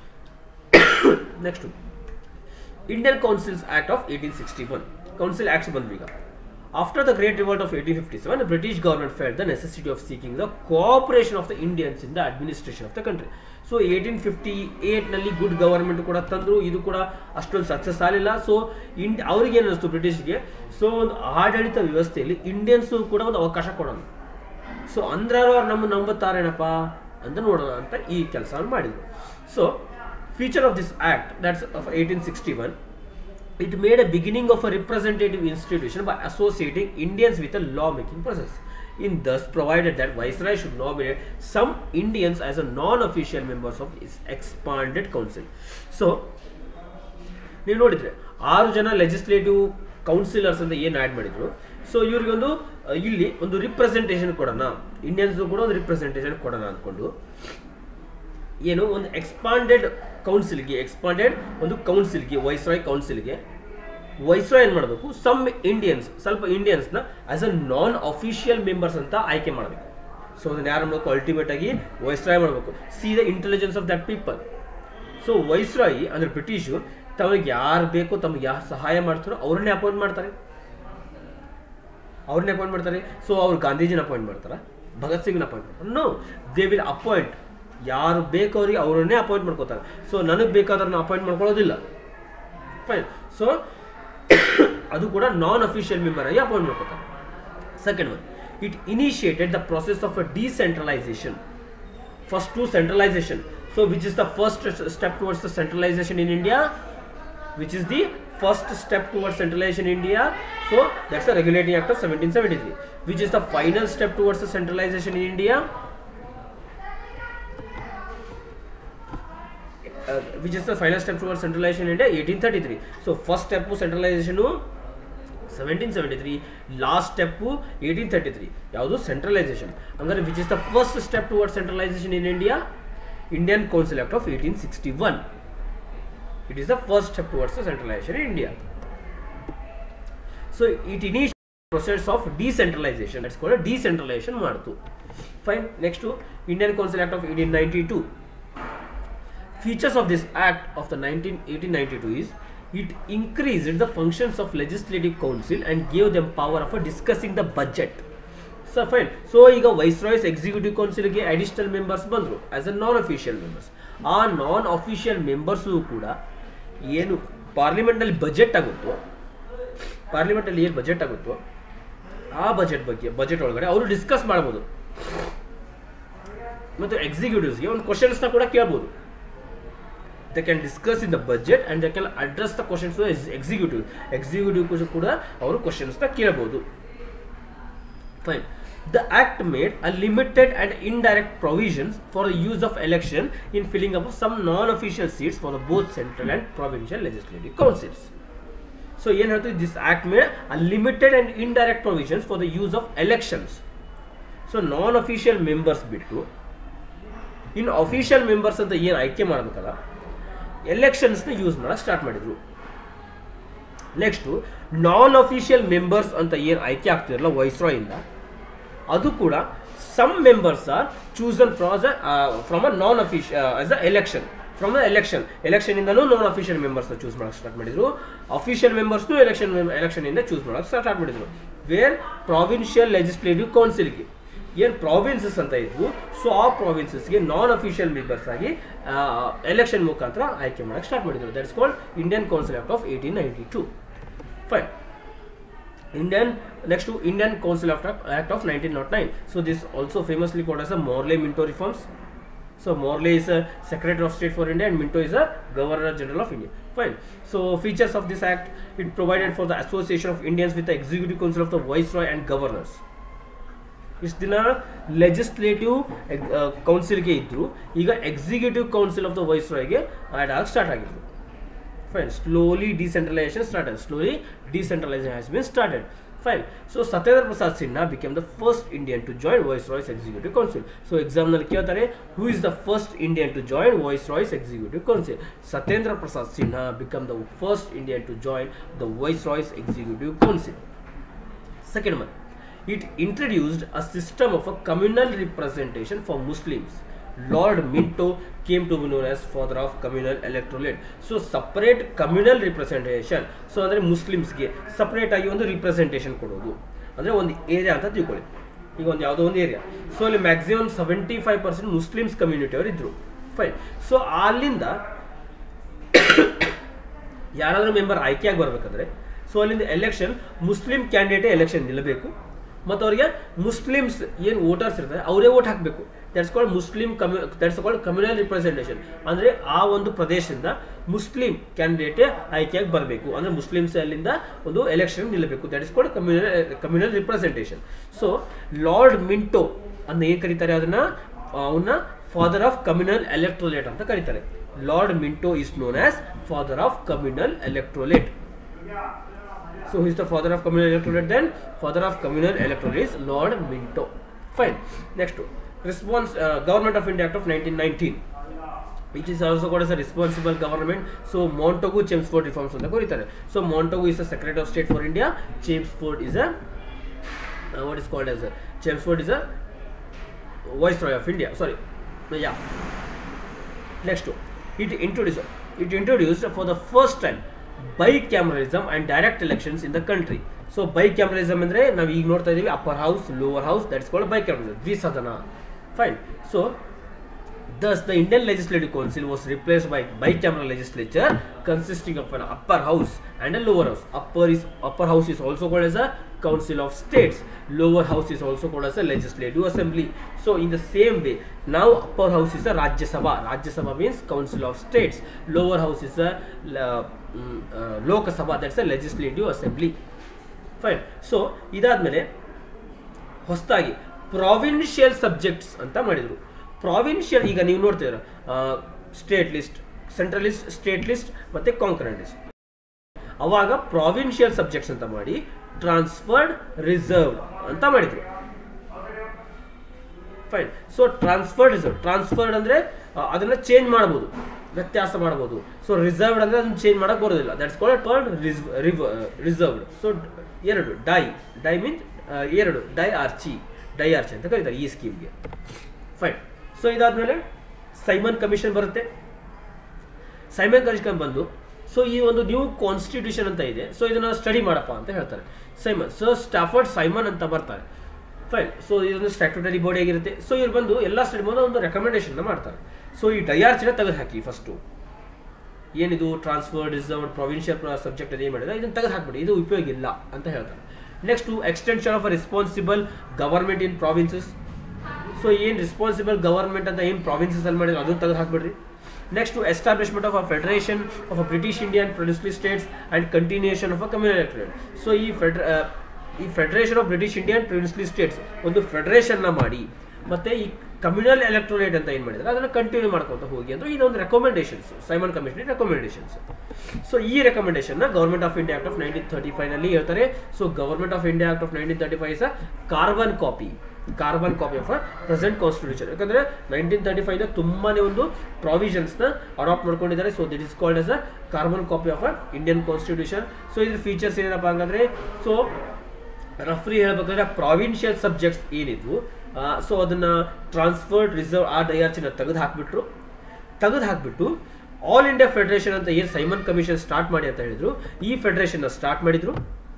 next Indian councils act of eighteen sixty one council acts ಬಂದ್ವಿ ಈಗ after the great revolt of eighteen fifty seven British government felt the necessity of seeking the cooperation of the Indians in the administration of the country so eighteen fifty ಏಯ್ಟ್ನಲ್ಲಿ good government ಕೂಡ ತಂದರು ಇದು ಕೂಡ ಅಷ್ಟೊಂದು success ಆಗಲಿಲ್ಲ so end ಅವ್ರಿಗೆ ಏನಿಸ್ತು ಬ್ರಿಟಿಷ್ಗೆ so ಒಂದು ಆಡಳಿತ ವ್ಯವಸ್ಥೆಯಲ್ಲಿ ಇಂಡಿಯನ್ಸು ಕೂಡ ಒಂದು ಅವಕಾಶ ಕೊಡೋಣ ಸೊ ಅಂದ್ರಾರು ಅವ್ರು ನಮ್ಮ ನಂಬುತ್ತಾರೇನಪ್ಪ ಅಂತ ನೋಡೋಣ ಅಂತ ಈ ಕೆಲಸವನ್ನು ಮಾಡಿದರು so feature of this act that's of eighteen sixty one it made a beginning of a representative institution by associating Indians with a law-making process. In thus provided that Viceroy should nominate some Indians as a non-official members of its expanded council. So, ನೀವು ನೋಡಿದ್ರೆ ಆರು ಜನ legislative councillors ಅಂತ ಏನು add ಮಾಡಿದ್ರು so ಇವ್ರಿಗೊಂದು ಅಹ್, ಇಲ್ಲಿ ಒಂದು representation ಕೊಡೋಣ ಇಂಡಿಯನ್ಸ್ ಕೂಡ ಒಂದು ರಿಪ್ರೆಸೆಂಟೇಷನ್ ಕೊಡೋಣ ಅಂದ್ಕೊಂಡು ಏನು ಒಂದು ಎಕ್ಸ್ಪಾಂಡೆಡ್ ಕೌನ್ಸಿಲ್ಗೆ ಎಕ್ಸ್ಪಾಂಡೆಡ್ ಒಂದು ಕೌನ್ಸಿಲ್ಗೆ ವೈಸ್ರಾಯ್ ಕೌನ್ಸಿಲ್ಗೆ ವೈಸ್ರಾಯ್ ಏನು ಮಾಡಬೇಕು ಸಮ್ ಇಂಡಿಯನ್ಸ್ ಸ್ವಲ್ಪ ಇಂಡಿಯನ್ಸ್ನ as a non official members ಅಂತ ಆಯ್ಕೆ ಮಾಡಬೇಕು ಸೊ ಅದನ್ನ ಯಾರು ಮಾಡಬೇಕು ಅಲ್ಟಿಮೇಟ್ ಆಗಿ ವೈಸ್ರಾಯ್ ಮಾಡಬೇಕು see the intelligence of that people so viceroy ಅಂದರೆ ಬ್ರಿಟಿಷು ತಮಗೆ ಯಾರು ಬೇಕೋ ತಮಗೆ ಯಾರು ಸಹಾಯ ಮಾಡ್ತಾರೋ ಅವ್ರನ್ನೇ ಅಪಾಯಿಂಟ್ ಮಾಡ್ತಾರೆ ಅವ್ರನ್ನೇ ಅಪಾಯಿಂಟ್ ಮಾಡ್ತಾರೆ ಸೊ ಅವ್ರು ಗಾಂಧೀಜಿನ ಅಪಾಯಿಂಟ್ ಮಾಡ್ತಾರ ಭಗತ್ ಸಿಂಗ್ನ ಅಪಾಯಿಂಟ್ ಮಾಡ್ತಾರೆ ನೋ ದೇ ವಿಲ್ ಅಪಾಯಿಂಟ್ ಯಾರು ಬೇಕು ಅವ್ರಿಗೆ ಅವರನ್ನೇ ಅಪಾಯಿಂಟ್ ಮಾಡ್ಕೋತಾರೆ ಸೊ ನನಗೆ ಬೇಕಾದ್ರನ್ನ ಅಪಾಯಿಂಟ್ ಮಾಡ್ಕೊಳ್ಳೋದಿಲ್ಲ ಫೈನ್ ಸೊ ಅದು ಕೂಡ ನಾನ್ ಅಫಿಷಿಯಲ್ ಮೆಂಬರ್ ಆಗಿ ಅಪಾಯಿಂಟ್ ಮಾಡ್ಕೋತಾರೆ second one it initiated the process of a decentralization first to centralization so which is the first step towards the centralization in india which is the first step towards centralization in india so that's the regulating act of 1773 which is the final step towards the centralization in india uh, which is the final step towards centralization in india 1833 so first step to centralization seventeen seventy three last step eighteen thirty three ಯಾವುದು centralization ಹಂಗಾರೆ which is the first step toward centralization in India Indian council act of eighteen sixty one it is the first step towards the centralization in India so it ಇನಿಷ್ process of decentralization that's ಕೂಡ decentralization ಮಾಡ್ತು fine next Indian council act of eighteen ninety two features of this act of the 19, 1892 is it increased the functions of legislative council and gave them power of discussing the budget so fine so ಈಗ viceroy's executive ಕೌನ್ಸಿಲ್ಗೆ additional members ಬಂದರು as a non official members ಆ non official members ಕೂಡ ಏನು ಪಾರ್ಲಿಮೆಂಟಲ್ಲಿ budget ಆಗುತ್ತೋ ಪಾರ್ಲಿಮೆಂಟಲ್ಲಿ ಏನು budget ಆಗುತ್ತೋ ಆ ಬಜೆಟ್ ಬಗ್ಗೆ ಬಜೆಟ್ ಒಳಗಡೆ ಅವರು ಡಿಸ್ಕಸ್ ಮಾಡ್ಬೋದು ಮತ್ತು ಎಕ್ಸಿಕ್ಯೂಟಿವ್ಸ್ಗೆ ಒಂದು ಕ್ವಶನ್ಸ್ನ ಕೂಡ ಕೇಳ್ಬೋದು they can discuss in the budget and they can address the questions to the ex- executive executive ಕೂಡ ಅವರು ಕ್ವಶನ್ಸ್ನ ಕೇಳಬಹುದು fine the act made a limited and indirect provisions for the use of election in filling up some non official seats for the both central and provincial legislative councils so ಏನು ಹೇಳ್ತೀವಿ this act made a limited and indirect provisions for the use of elections so non official members ಬಿಟ್ಟು ಇನ್ನು official members ಅಂತ ಏನು ಆಯ್ಕೆ ಮಾಡ್ಬೇಕಲ್ಲ ಎಲೆಕ್ಷನ್ಸ್ನ use ಮಾಡಕ್ಕೆ ಸ್ಟಾರ್ಟ್ ಮಾಡಿದ್ರು ನೆಕ್ಸ್ಟು ನಾನ್ ಅಫಿಷಿಯಲ್ ಮೆಂಬರ್ಸ್ ಅಂತ ಏನು ಆಯ್ಕೆ ಆಗ್ತಿರಲ್ಲ ವೈಸ್ರಾಯಿಂದ ಅದು ಕೂಡ ಸಮ್ ಮೆಂಬರ್ಸ್ ಆರ್ ಚೂಸನ್ ಫ್ರಾಸ್ ಫ್ರಮ್ ಅ ನಾನ್ ಅಫಿಷ್ as a election from the election ಎಲೆಕ್ಷನಿಂದನೂ ನಾನ್ ಅಫಿಷಿಯಲ್ ಮೆಂಬರ್ಸ್ನ ಚೂಸ್ ಮಾಡಕ್ಕೆ ಸ್ಟಾರ್ಟ್ ಮಾಡಿದ್ರು ಅಫಿಷಿಯಲ್ ಮೆಂಬರ್ಸ್ನು ಎಲೆಕ್ಷನ್ ಎಲೆಕ್ಷನಿಂದ ಚೂಸ್ ಮಾಡಕ್ಕೆ ಸ್ಟಾರ್ಟ್ ಮಾಡಿದ್ರು ವೇರ್ ಪ್ರಾವಿನ್ಷಿಯಲ್ ಲೆಜಿಸ್ಲೇಟಿವ್ ಕೌನ್ಸಿಲ್ಗೆ ಏನು ಪ್ರಾವಿನ್ಸಸ್ ಅಂತ ಇದ್ವು ಸೊ ಆ ಪ್ರಾವಿನ್ಸಸ್ಗೆ ನಾನ್ ಅಫಿಷಿಯಲ್ ಮೆಂಬರ್ಸ್ ಆಗಿ ಎಲೆಕ್ಷನ್ ಮುಖಾಂತರ ಆಯ್ಕೆ ಮಾಡಕ್ಕೆ ಸ್ಟಾರ್ಟ್ ಮಾಡಿದ್ರು that's called Indian council act of eighteen ninety two fine Indian next to Indian Council of Act of 1909. So this also famously called as a Morley-Minto reforms. So Morley is a Secretary of State for India and Minto is a Governor General of India. Fine. So features of this act it provided for the association of Indians with the Executive Council of the Viceroy and Governors. ಇಷ್ಟು ದಿನ legislative ಕೌನ್ಸಿಲ್ಗೆ ಇದ್ರು ಈಗ executive council of the ವೈಸ್ರಾಯ್ಗೆ add ಆಗಿ start ಆಗಿದ್ರು fine slowly decentralization started slowly decentralization has been started fine so satyendra prasad sinha became the first indian to join viceroy's executive council so exam ನಲ್ಲಿ ಕೇಳ್ತಾರೆ who is the first indian to join viceroy's executive council satyendra prasad sinha became the first indian to join the viceroy's executive council second one it introduced a system of a communal representation for muslims Lord Minto came to be known as father of communal electorate. So separate communal representation. So ಅಂದರೆ ಮುಸ್ಲಿಮ್ಸ್ಗೆ separate ಆಗಿ ಒಂದು representation ಕೊಡೋದು ಅಂದರೆ ಒಂದು area ಅಂತ ತಿಳ್ಕೊಳ್ಳಿ ಈಗ ಒಂದು ಯಾವುದೋ ಒಂದು ಏರಿಯಾ ಸೊ ಅಲ್ಲಿ maximum seventy five percent Muslims community ಅವರು ಇದ್ರು ಫೈನ್ ಸೊ ಅಲ್ಲಿಂದ ಯಾರಾದರೂ ಮೆಂಬರ್ ಆಯ್ಕೆಯಾಗಿ ಬರಬೇಕಾದ್ರೆ ಸೊ ಅಲ್ಲಿಂದ ಎಲೆಕ್ಷನ್ ಮುಸ್ಲಿಂ ಕ್ಯಾಂಡಿಡೇಟೇ ಎಲೆಕ್ಷನ್ ನಿಲ್ಲಬೇಕು ಮತ್ತು ಅವರಿಗೆ ಮುಸ್ಲಿಮ್ಸ್ ಏನು ವೋಟರ್ಸ್ ಇರ್ತಾರೆ ಅವರೇ ವೋಟ್ ಹಾಕಬೇಕು ದಟ್ಸ್ ಕಾಲ್ಡ್ ಮುಸ್ಲಿಂ ಕಮ್ಯು ದಟ್ಸ್ ಕಾಲ್ಡ್ ಕಮ್ಯುನಲ್ ರಿಪ್ರೆಸೆಂಟೇಷನ್ ಅಂದರೆ ಆ ಒಂದು ಪ್ರದೇಶದಿಂದ ಮುಸ್ಲಿಂ ಕ್ಯಾಂಡಿಡೇಟೇ ಆಯ್ಕೆಯಾಗಿ ಬರಬೇಕು ಅಂದರೆ ಮುಸ್ಲಿಮ್ಸ್ ಅಲ್ಲಿಂದ ಒಂದು ಎಲೆಕ್ಷನ್ ನಿಲ್ಲಬೇಕು that is called communal communal representation so Lord Minto ಅನ್ನ ಏನು ಕರೀತಾರೆ ಅದನ್ನ ಅವನ್ನ ಫಾದರ್ ಆಫ್ ಕಮ್ಯುನಲ್ ಎಲೆಕ್ಟ್ರೋಲೇಟ್ ಅಂತ ಕರೀತಾರೆ Lord Minto is known as father of communal electorate So who is the father of communal electorate then? Father of communal electorate is Lord Minto. Fine. Next one. Response uh, Government of India Act of 1919. Which is also called as a responsible government. So Montagu Chelmsford reforms ಅಂತ ಕರೀತಾರೆ. So Montagu is the Secretary of State for India. Chelmsford is a uh, what is called as a Chelmsford is a Viceroy of India. Sorry. Yeah. Next one. It introduced it introduced for the first time bicameralism and direct elections in the country so bicameralism ಅಂದರೆ ನಾವು ಈಗ ನೋಡ್ತಾ ಇದೀವಿ upper house lower house that's called bicameralism ದ್ವಿಸದನ fine so Thus, the Indian Legislative Council was replaced by bicameral legislature consisting of an upper house and a lower house. Upper is upper house is also called as a council of states. Lower house is also called as a legislative assembly. So, in the same way, now upper house is a Rajya Sabha. Rajya Sabha means council of states. Lower house is a uh, mm, uh, Lok Sabha. That's a legislative assembly. Fine so ಇದಾದ್ಮೇಲೆ ಹೊಸದಾಗಿ provincial subjects ಅಂತ ಮಾಡಿದರು provincial ಈಗ ನೀವು ನೋಡ್ತೀರ state list central list state list ಮತ್ತು concurrent list ಅವಾಗ provincial subjects ಅಂತ ಮಾಡಿ ಟ್ರಾನ್ಸ್ಫರ್ಡ್ ರಿಸರ್ವ್ಡ್ ಅಂತ ಮಾಡಿದ್ರು fine so transferred reserve transferred ಅಂದರೆ ಅದನ್ನ ಚೇಂಜ್ ಮಾಡ್ಬೋದು ವ್ಯತ್ಯಾಸ ಮಾಡ್ಬೋದು ಸೊ ರಿಸರ್ವ್ಡ್ ಅಂದರೆ ಅದನ್ನ ಚೇಂಜ್ ಮಾಡಕ್ಕೆ ಬರೋದಿಲ್ಲ ದಟ್ಸ್ ಕಾಲ್ಡ್ ಟರ್ಡ್ ರಿಸರ್ವ್ಡ್ ಸೊ ಎರಡು ಡೈ ಡೈ ಮೀನ್ಸ್ ಎರಡು ಡೈ ಆರ್ಚಿ ಡೈ ಆರ್ಚಿ ಅಂತ ಕರೀತಾರೆ ಈ ಸ್ಕೀಮ್ಗೆ ಫೈನ್ ಸೊ ಇದಾದ್ಮೇಲೆ ಸೈಮನ್ ಕಮಿಷನ್ ಬರುತ್ತೆ ಸೈಮನ್ ಕಮಿಷನ್ ಬಂದು ಸೊ ಈ ಒಂದು ನ್ಯೂ ಕಾನ್ಸ್ಟಿಟ್ಯೂಷನ್ ಅಂತ ಇದೆ ಸೊ ಇದನ್ನ ಸ್ಟಡಿ ಮಾಡಪ್ಪ ಅಂತ ಹೇಳ್ತಾರೆ ಸೈಮನ್ ಸೊ ಸ್ಟಾಫರ್ಡ್ ಸೈಮನ್ ಅಂತ ಬರ್ತಾರೆ ಫೈನ್ ಸೊ ಇದೊಂದು ಸ್ಟ್ಯಾಟ್ಯೂಟರಿ ಬಾಡಿ ಆಗಿರುತ್ತೆ ಸೊ ಇವ್ರು ಬಂದು ಎಲ್ಲ ಸ್ಟಡಿ ಬಂದು ಒಂದು ರೆಕಮೆಂಡೇಶನ್ ಮಾಡ್ತಾರೆ ಸೊ ಈ ಡೈಆರ್ಚಿನ ತೆಗೆದು ಹಾಕಿ ಫಸ್ಟು ಏನಿದು ಟ್ರಾನ್ಸ್ಫರ್ ರಿಸರ್ವ್ಡ್ ಪ್ರೊವಿನ್ಷಿಯಲ್ ಸಬ್ಜೆಕ್ಟ್ ಅದೇ ಮಾಡಿದ್ರೆ ಇದನ್ನು ತೆಗೆದು ಹಾಕ್ಬಿಡಿ ಇದು ಉಪಯೋಗ ಇಲ್ಲ ಅಂತ ಹೇಳ್ತಾರೆ next extension of a responsible government in provinces so ಏನು ರೆಸ್ಪಾನ್ಸಿಬಲ್ ಗವರ್ಮೆಂಟ್ ಅಂತ ಏನು ಪ್ರಾವಿನ್ಸಸ್ ಅಲ್ಲಿ ಮಾಡಿದ್ರೆ ಅದನ್ನು ತೆಗೆದು ಹಾಕ್ಬಿಡ್ರಿ next establishment of a federation of a British Indian princely states and continuation of a communal electorate so ಈ ಫೆಡ್ರ ಈ federation of British Indian princely states ಒಂದು ಫೆಡರೇಷನ್ನ ಮಾಡಿ ಮತ್ತೆ ಈ ಕಮ್ಯುನಲ್ ಎಲೆಕ್ಟ್ರೋಲೇಟ್ ಅಂತ ಏನು ಮಾಡಿದ್ರೆ ಅದನ್ನು ಕಂಟಿನ್ಯೂ ಮಾಡ್ಕೊಂತ ಹೋಗಿ ಅಂತ ಇದೊಂದು recommendations Simon commission recommendations so ಈ recommendation government of India act of nineteen thirty five ನಲ್ಲಿ ಹೇಳ್ತಾರೆ so government of India act of nineteen thirty five is a carbon copy carbon copy of a present constitution ಯಾಕಂದ್ರೆ nineteen thirty five ತುಂಬಾನೇ ಒಂದು ಪ್ರಾವಿಷನ್ಸ್ನ adapt ಮಾಡ್ಕೊಂಡಿದ್ದಾರೆ so that is called as a carbon copy of a Indian constitution so ಇದ್ರ features ಏನಪ್ಪ ಹಂಗಂದ್ರೆ so ರಫ್ರಿ ಹೇಳ್ಬೇಕಂದ್ರೆ ಪ್ರಾವಿನ್ಷಿಯಲ್ ಸಬ್ಜೆಕ್ಟ್ಸ್ ಏನಿದ್ವು ಸೊ ಅದನ್ನ ಟ್ರಾನ್ಸ್ಫರ್ಡ್ ರಿಸರ್ವ್ ಆ ಡೈಆರ್ಚಿನ ತೆಗೆದು ಹಾಕ್ಬಿಟ್ರು ತೆಗೆದು ಹಾಕ್ಬಿಟ್ಟು ಆಲ್ ಇಂಡಿಯಾ ಫೆಡರೇಷನ್ ಅಂತ ಏನು ಸೈಮನ್ ಕಮಿಷನ್ ಸ್ಟಾರ್ಟ್ ಮಾಡಿ ಅಂತ ಹೇಳಿದ್ರು ಈ ಫೆಡರೇಷನ್ನ ಸ್ಟಾರ್ಟ್ ಮಾಡಿದ್ರು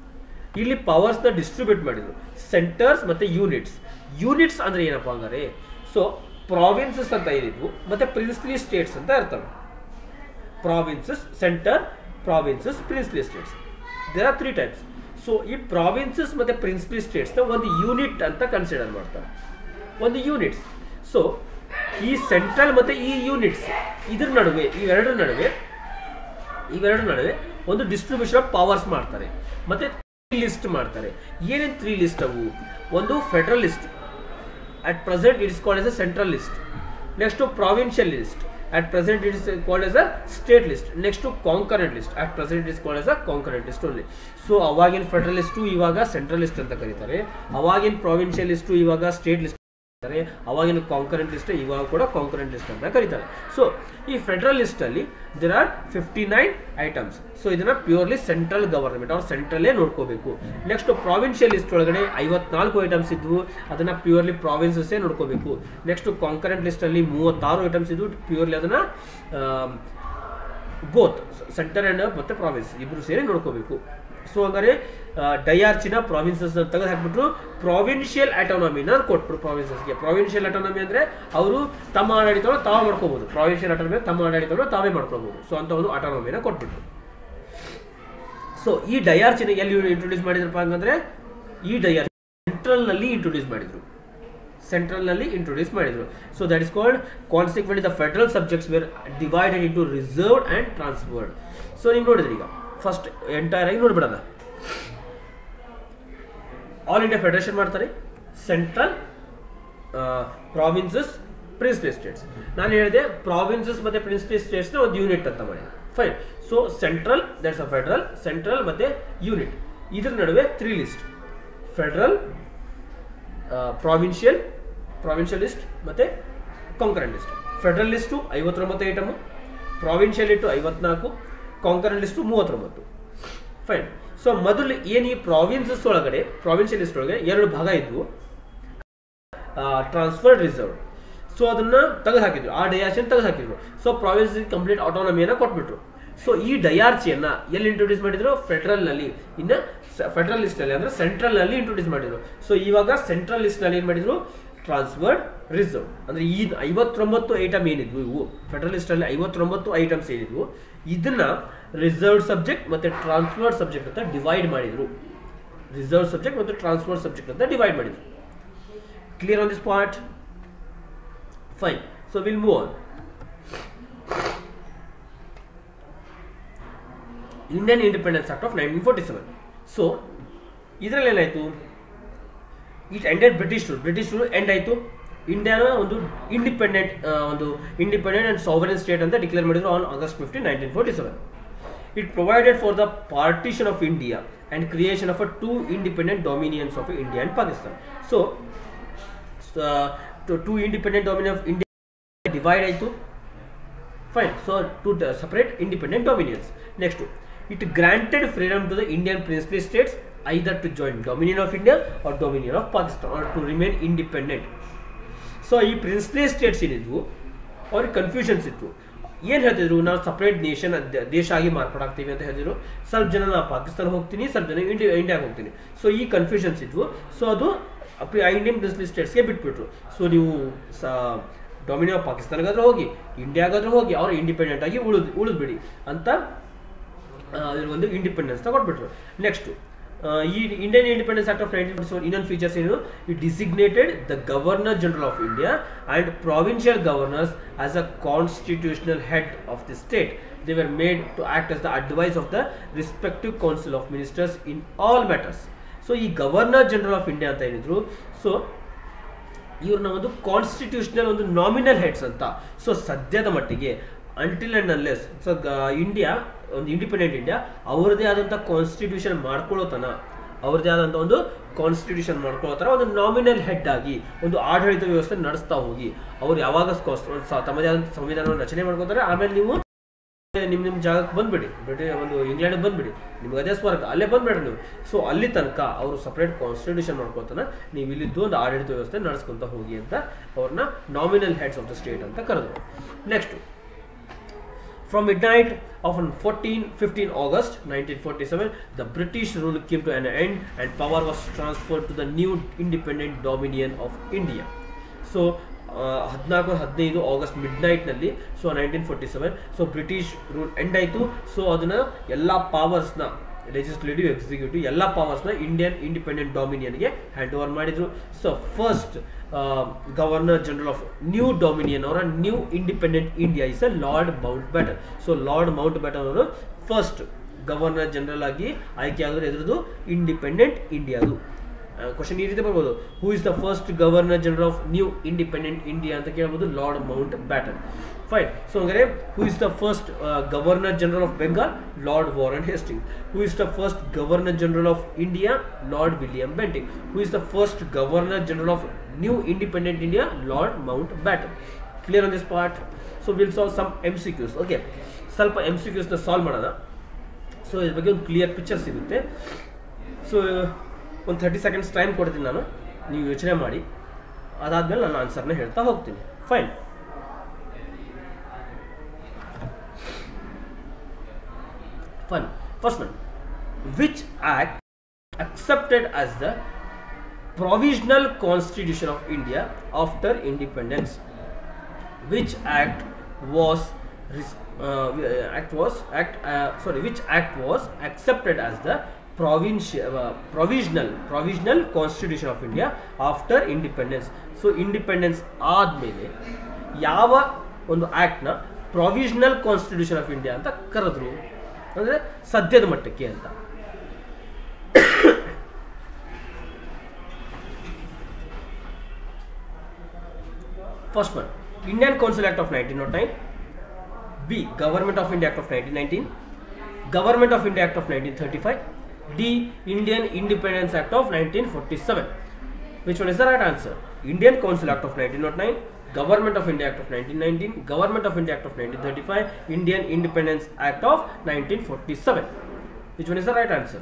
ಇಲ್ಲಿ ಪವರ್ಸ್ನ ಡಿಸ್ಟ್ರಿಬ್ಯೂಟ್ ಮಾಡಿದ್ರು ಸೆಂಟರ್ಸ್ ಮತ್ತು ಯೂನಿಟ್ಸ್ ಯೂನಿಟ್ಸ್ ಅಂದರೆ ಏನಪ್ಪ ಹಂಗಾರೆ ಸೊ ಪ್ರಾವಿನ್ಸಸ್ ಅಂತ ಏನಿದ್ವು ಮತ್ತು ಪ್ರಿನ್ಸ್ಲಿ ಸ್ಟೇಟ್ಸ್ ಅಂತ ಇರ್ತವೆ provinces centre provinces princely states there are three types so ಈ ಪ್ರಾವಿನ್ಸಸ್ ಮತ್ತು ಪ್ರಿನ್ಸ್ಲಿ ಸ್ಟೇಟ್ಸ್ನ ಒಂದು ಯೂನಿಟ್ ಅಂತ ಕನ್ಸಿಡರ್ ಮಾಡ್ತಾರೆ ಒಂದು ಯೂನಿಟ್ಸ್ ಸೊ ಈ ಸೆಂಟ್ರಲ್ ಮತ್ತು ಈ ಯೂನಿಟ್ಸ್ ಇದ್ರ ನಡುವೆ ಇವೆರಡರ ನಡುವೆ ಇವೆರಡರ ನಡುವೆ ಒಂದು ಡಿಸ್ಟ್ರಿಬ್ಯೂಷನ್ ಆಫ್ ಪವರ್ಸ್ ಮಾಡ್ತಾರೆ ಮತ್ತೆ ಲಿಸ್ಟ್ ಮಾಡ್ತಾರೆ ಏನೇನು ತ್ರೀ ಲಿಸ್ಟ್ ಅವು ಒಂದು federal list at present it is called as a central list next provincial list at present it is called as a state list next concurrent list at present it is called as a concurrent list only so ಅವಾಗಿನ federal list ಇವಾಗ central list ಅಂತ ಕರೀತಾರೆ ಅವಾಗಿನ provincial list ಇವಾಗ state list ಕರೀತಾರೆ ಅವಾಗಿನ concurrent list ಇವಾಗ ಕೂಡ ಕಾಂಕರೆಂಟ್ ಲಿಸ್ಟ್ ಅಂತ ಕರೀತಾರೆ ಸೊ ಈ ಫೆಡರಲ್ ಲಿಸ್ಟ್ ಅಲ್ಲಿ there are fifty nine items so ಇದನ್ನ ಪ್ಯೂರ್ಲಿ ಸೆಂಟ್ರಲ್ ಗವರ್ಮೆಂಟ್ ಅವ್ರು ಸೆಂಟ್ರಲ್ಲೇ ನೋಡ್ಕೋಬೇಕು ನೆಕ್ಸ್ಟ್ ಪ್ರಾವಿನ್ಷಿಯಲ್ ಲಿಸ್ಟ್ ಒಳಗಡೆ ಐವತ್ನಾಲ್ಕು ಐಟಮ್ಸ್ ಇದ್ವು ಅದನ್ನ ಪ್ಯೂರ್ಲಿ ಪ್ರಾವಿನ್ಸಸ್ಸೇ ನೋಡ್ಕೋಬೇಕು ನೆಕ್ಸ್ಟ್ ಕಾಂಕರೆಂಟ್ ಲಿಸ್ಟ್ ಅಲ್ಲಿ ಮೂವತ್ತಾರು ಐಟಮ್ಸ್ ಇದ್ವು ಪ್ಯೂರ್ಲಿ ಅದನ್ನ ಬೋತ್ ಸೆಂಟರ್ ಅಂಡ್ ಮತ್ತೆ ಪ್ರಾವಿನ್ಸ್ ಇಬ್ರು ಸೇರಿ ನೋಡ್ಕೋಬೇಕು ಸೊ ಹಂಗಾರೆ ಡಯಾರ್ಚಿನ ಪ್ರಾವಿನ್ಸಸ್ ತೆಗೆದು ಹಾಕ್ಬಿಟ್ರು ಪ್ರಾವಿನ್ಷಿಯಲ್ ಅಟೋನಮಿನ ಕೊಟ್ರು ಪ್ರಾವಿನ್ಸಸ್ಗೆ ಪ್ರಾವಿನ್ಷಿಯಲ್ ಅಟೋನಮಿ ಅಂದ್ರೆ ಅವರು ತಮ್ಮ ಆಡಳಿತವನ್ನು ತಾವು ಮಾಡ್ಕೋಬಹುದು ಪ್ರಾವಿನ್ಷಿಯಲ್ ಅಟೋನಮಿ ತಮ್ಮ ಆಡಳಿತವನ್ನು ತಾವೇ ಮಾಡ್ಕೋಬಹುದು ಸೊ ಅಂತ ಒಂದು ಅಟೋನಮಿನ ಕೊಟ್ಬಿಟ್ರು ಸೊ ಈ ಡಯಾರ್ಚಿನ ಎಲ್ಲಿ ಇಂಟ್ರೊಡ್ಯೂಸ್ ಮಾಡಿದ್ರಪ್ಪ ಹಂಗಂದ್ರೆ ಈ ಡಯಾರ್ ಸೆಂಟ್ರಲ್ ನಲ್ಲಿ ಇಂಟ್ರೊಡ್ಯೂಸ್ ಮಾಡಿದ್ರು ಸೆಂಟ್ರಲ್ ನಲ್ಲಿ ಇಂಟ್ರೊಡ್ಯೂಸ್ ಮಾಡಿದ್ರು so that is called consequent the federal subjects were divided into reserved and transferred so ನೀವು ನೋಡಿದ್ರಿ ಈಗ ಫಸ್ಟ್ ಎಂಟೈರ್ ಆಗಿ ನೋಡ್ಬಿಡೋಣ ಆಲ್ ಇಂಡಿಯಾ ಫೆಡರೇಷನ್ ಮಾಡ್ತಾರೆ ಸೆಂಟ್ರಲ್ ಪ್ರಾವಿನ್ಸಸ್ ಪ್ರಿನ್ಸ್ಲಿ ಸ್ಟೇಟ್ಸ್ ನಾನು ಹೇಳಿದೆ ಪ್ರಾವಿನ್ಸಸ್ ಮತ್ತೆ ಪ್ರಿನ್ಸ್ಲಿ ಸ್ಟೇಟ್ಸ್ನ ಒಂದು ಯೂನಿಟ್ ಅಂತ ಮಾಡಿ fine so central that's a federal central ಮತ್ತೆ ಯೂನಿಟ್ ಇದ್ರ ನಡುವೆ three list federal provincial provincial list ಮತ್ತೆ ಕಾಂಕರೆಂಟ್ ಲಿಸ್ಟ್ ಫೆಡರಲ್ ಲಿಸ್ಟು ಐವತ್ತೊಂಬತ್ತು ಐಟಮು ಪ್ರಾವಿನ್ಷಿಯಲ್ ಇಟ್ಟು ಐವತ್ನಾಲ್ಕು ಕಾಂಕರೆಂಟ್ ಲಿಸ್ಟು ಮೂವತ್ತೊಂಬತ್ತು ಫೈನ್ ಸೊ ಮೊದಲು ಏನು ಈ ಪ್ರಾವಿನ್ಸಸ್ ಒಳಗಡೆ ಪ್ರಾವಿನ್ಷಿಯಲ್ ಲಿಸ್ಟ್ ಒಳಗಡೆ ಎರಡು ಭಾಗ ಇದ್ವು ಟ್ರಾನ್ಸ್ಫರ್ಡ್ ರಿಸರ್ವ್ ಸೊ ಅದನ್ನ ತೆಗೆದು ಹಾಕಿದ್ರು ಆ ಡಯಾರ್ಚಿಯನ್ನು ತೆಗೆದು ಹಾಕಿದ್ರು ಸೊ ಪ್ರಾವಿನ್ಸ್ ಕಂಪ್ಲೀಟ್ ಆಟೋನಮಿಯನ್ನು ಕೊಟ್ಬಿಟ್ರು ಸೊ ಈ ಡಯಾರ್ಚಿಯನ್ನ ಎಲ್ಲಿ ಇಂಟ್ರೊಡ್ಯೂಸ್ ಮಾಡಿದ್ರು ಫೆಡರಲ್ ನಲ್ಲಿ ಇನ್ನು ಫೆಡರಲ್ ಲಿಸ್ಟ್ ಅಲ್ಲಿ ಅಂದ್ರೆ ಸೆಂಟ್ರಲ್ ನಲ್ಲಿ ಇಂಟ್ರೊಡ್ಯೂಸ್ ಮಾಡಿದ್ರು ಸೊ ಇವಾಗ ಸೆಂಟ್ರಲ್ ಲಿಸ್ಟ್ ನಲ್ಲಿ ಏನ್ ಮಾಡಿದ್ರು ಟ್ರಾನ್ಸ್ಫರ್ಡ್ ರಿಸರ್ವ್ ಅಂದ್ರೆ ಈ ಐವತ್ತೊಂಬತ್ತು ಐಟಮ್ ಏನಿದ್ವು ಇವು ಫೆಡರಲ್ ಲಿಸ್ಟ್ ಅಲ್ಲಿ ಐವತ್ತೊಂಬತ್ತು ಐಟಮ್ಸ್ ಏನಿದ್ವು ಇದನ್ನ ರಿಸರ್ವ್ಡ್ ಸಬ್ಜೆಕ್ಟ್ ಮತ್ತೆ ಟ್ರಾನ್ಸ್ಫರ್ಡ್ ಸಬ್ಜೆಕ್ಟ್ ಅಂತ ಡಿವೈಡ್ ಮಾಡಿದ್ರು ರಿಸರ್ವ್ ಸಬ್ಜೆಕ್ಟ್ ಮತ್ತು ಟ್ರಾನ್ಸ್ಫರ್ಡ್ ಸಬ್ಜೆಕ್ಟ್ ಅಂತ ಡಿವೈಡ್ ಮಾಡಿದ್ರು clear on this part fine so will move on Indian independence act of nineteen forty seven so ಇದರಲ್ಲಿ ಏನಾಯಿತು it ended British rule British rule end ಆಯಿತು ಇಂಡಿಯಾನ ಒಂದು ಇಂಡಿಪೆಂಡೆಂಟ್ ಒಂದು ಇಂಡಿಪೆಂಡೆಂಟ್ ಅಂಡ್ ಸಾವರೆನ್ ಸ್ಟೇಟ್ ಅಂತ declare ಮಾಡಿದ್ರು on August fifteen nineteen forty seven it provided for the partition of India and creation of a two independent dominions of India and Pakistan so two independent dominion of India divide ಆಯಿತು fine so two separate independent dominions next it granted freedom to the Indian princely states either to join dominion of India or dominion of Pakistan or to remain independent so ಈ princely states ಏನಿದ್ವು ಅವ್ರಿಗೆ confusions ಇತ್ತು ಏನು ಹೇಳ್ತಿದ್ರು ನಾವು separate nation ದೇಶ ಆಗಿ ಮಾರ್ಪಾಡಾಗ್ತೀವಿ ಅಂತ ಹೇಳಿದ್ರು ಸ್ವಲ್ಪ ಜನ ನಾನು ಪಾಕಿಸ್ತಾನ ಹೋಗ್ತೀನಿ ಸ್ವಲ್ಪ ಜನ ಇಂಡಿಯಾ ಇಂಡಿಯಾಗೆ ಹೋಗ್ತೀನಿ ಸೊ ಈ ಕನ್ಫ್ಯೂಷನ್ಸ್ ಇದ್ವು ಸೊ ಅದು ಇಂಡಿಯನ್ ಪ್ರಿನ್ಸ್ಲಿ ಸ್ಟೇಟ್ಸ್ಗೆ ಬಿಟ್ಬಿಟ್ರು ಸೊ ನೀವು ಸ ಡೊಮಿನಿಯನ್ ಆಫ್ ಪಾಕಿಸ್ತಾನಗಾದ್ರೂ ಹೋಗಿ ಇಂಡಿಯಾಗಾದ್ರೂ ಹೋಗಿ ಅವ್ರು ಇಂಡಿಪೆಂಡೆಂಟ್ ಆಗಿ ಉಳಿದು ಉಳಿದ್ಬಿಡಿ ಅಂತ ಅದ್ರ ಒಂದು ಇಂಡಿಪೆಂಡೆನ್ಸ್ ಕೊಟ್ಬಿಟ್ರು ನೆಕ್ಸ್ಟ್ ಈ Indian independence act of nineteen forty seven ಇನ್ನೊಂದು ಫೀಚರ್ಸ್ ಏನು it designated the governor general of India and provincial governors as a constitutional head of the state they were made to act as the advice of the respective council of ministers in all matters so ಈ governor general of India ಅಂತ ಏನಿದ್ರು so ಇವ್ರನ್ನ ಒಂದು constitutional ಒಂದು nominal heads ಅಂತ so ಸದ್ಯದ ಮಟ್ಟಿಗೆ until and unless so India ಒಂದು ಇಂಡಿಪೆಂಡೆಂಟ್ ಇಂಡಿಯಾ ಅವ್ರದ್ದೇ ಆದಂಥ ಕಾನ್ಸ್ಟಿಟ್ಯೂಷನ್ ಮಾಡ್ಕೊಳ್ಳೋ ತನ ಅವ್ರದ್ದೇ ಆದಂಥ ಒಂದು ಕಾನ್ಸ್ಟಿಟ್ಯೂಷನ್ ಮಾಡ್ಕೊಳ್ಳೋ ಥರ ಒಂದು ನಾಮಿನಲ್ ಹೆಡ್ ಆಗಿ ಒಂದು ಆಡಳಿತ ವ್ಯವಸ್ಥೆ ನಡೆಸ್ತಾ ಹೋಗಿ ಅವ್ರು ಯಾವಾಗ ತಮ್ಮದೇ ಆದಂಥ ಸಂವಿಧಾನವನ್ನು ರಚನೆ ಮಾಡ್ಕೋತಾರೆ ಆಮೇಲೆ ನೀವು ನಿಮ್ಮ ನಿಮ್ಮ ಜಾಗಕ್ಕೆ ಬಂದ್ಬಿಡಿ ಬ್ರಿಟಿ ಒಂದು ಇಂಗ್ಲೆಂಡ್ಗೆ ಬಂದ್ಬಿಡಿ ನಿಮ್ಗೆ ಅದೇ ಸ್ವರ್ಗ ಅಲ್ಲೇ ಬಂದ್ಬೇಡ್ರಿ ನೀವು ಸೊ ಅಲ್ಲಿ ತನಕ ಅವರು ಸಪ್ರೇಟ್ ಕಾನ್ಸ್ಟಿಟ್ಯೂಷನ್ ಮಾಡ್ಕೊತಾನೆ ನೀವು ಇಲ್ಲಿದ್ದು ಒಂದು ಆಡಳಿತ ವ್ಯವಸ್ಥೆ ನಡೆಸ್ಕೊಂತ ಹೋಗಿ ಅಂತ ಅವ್ರನ್ನ nominal heads of the state ಅಂತ ಕರೆದ್ರು next From midnight of on 14, 15 August 1947, the British rule came to an end and power was transferred to the new independent dominion of India. So ಹದಿನಾಲ್ಕು ಹದಿನೈದು ಆಗಸ್ಟ್ ಮಿಡ್ ನೈಟ್ನಲ್ಲಿ so nineteen forty seven so British rule end ಆಯಿತು so ಅದನ್ನ ಎಲ್ಲ ಪವರ್ಸ್ನ legislative executive ಎಲ್ಲ ಪವರ್ಸ್ನ ಇಂಡಿಯನ್ ಇಂಡಿಪೆಂಡೆಂಟ್ ಡಾಮಿನಿಯನ್ಗೆ ಹ್ಯಾಂಡ್ ಓವರ್ ಮಾಡಿದ್ರು so first governor general of new dominion ಅವರ new independent India is a Lord Mountbatten so Lord Mountbatten ಅವರು ಫಸ್ಟ್ ಗವರ್ನರ್ ಜನರಲ್ ಆಗಿ ಆಯ್ಕೆ ಆಗಿದ್ರೆ ಇದ್ರದ್ದು ಇಂಡಿಪೆಂಡೆಂಟ್ ಇಂಡಿಯಾದು ಕ್ವಶನ್ ಈ ರೀತಿ ಬರ್ಬೋದು who is the first governor general of new independent India ಅಂತ ಕೇಳ್ಬೋದು Lord Mountbatten fine so ಹಂಗಾರೆ who is the first governor general of Bengal Lord Warren Hastings who is the first governor general of India Lord William Bentinck who is the first governor general of new independent India Lord Mountbatten clear on this part so will solve some M C Qs okay ಸ್ವಲ್ಪ M C ಕ್ಯೂಸ್ನ solve ಮಾಡೋಣ so ಇದ್ರ ಬಗ್ಗೆ ಒಂದು clear picture ಸಿಗುತ್ತೆ so ಒಂದು thirty seconds time ಕೊಡ್ತೀನಿ ನಾನು ನೀವು ಯೋಚನೆ ಮಾಡಿ ಅದಾದಮೇಲೆ ನಾನು ಆನ್ಸರ್ನ ಹೇಳ್ತಾ ಹೋಗ್ತೀನಿ fine fine first one which act accepted as the provisional constitution of India after independence. Which act was res- uh, act was act uh, sorry which act was accepted as the provincial uh, provisional provisional constitution of India after independence. So independence ಆದಮೇಲೆ ಯಾವ ಒಂದು ಆ್ಯಕ್ಟ್ನ provisional constitution of India ಅಂತ ಕರೆದ್ರು ಅಂದರೆ ಸದ್ಯದ ಮಟ್ಟಕ್ಕೆ ಅಂತ First one, Indian Council Act of 1909. B. Government of India Act of 1919. Government of India Act of 1935. D. Indian Independence Act of 1947. Which one is the right answer? Indian Council Act of 1909. Government of India Act of 1919. Government of India Act of 1935. Indian Independence Act of 1947. Which one is the right answer?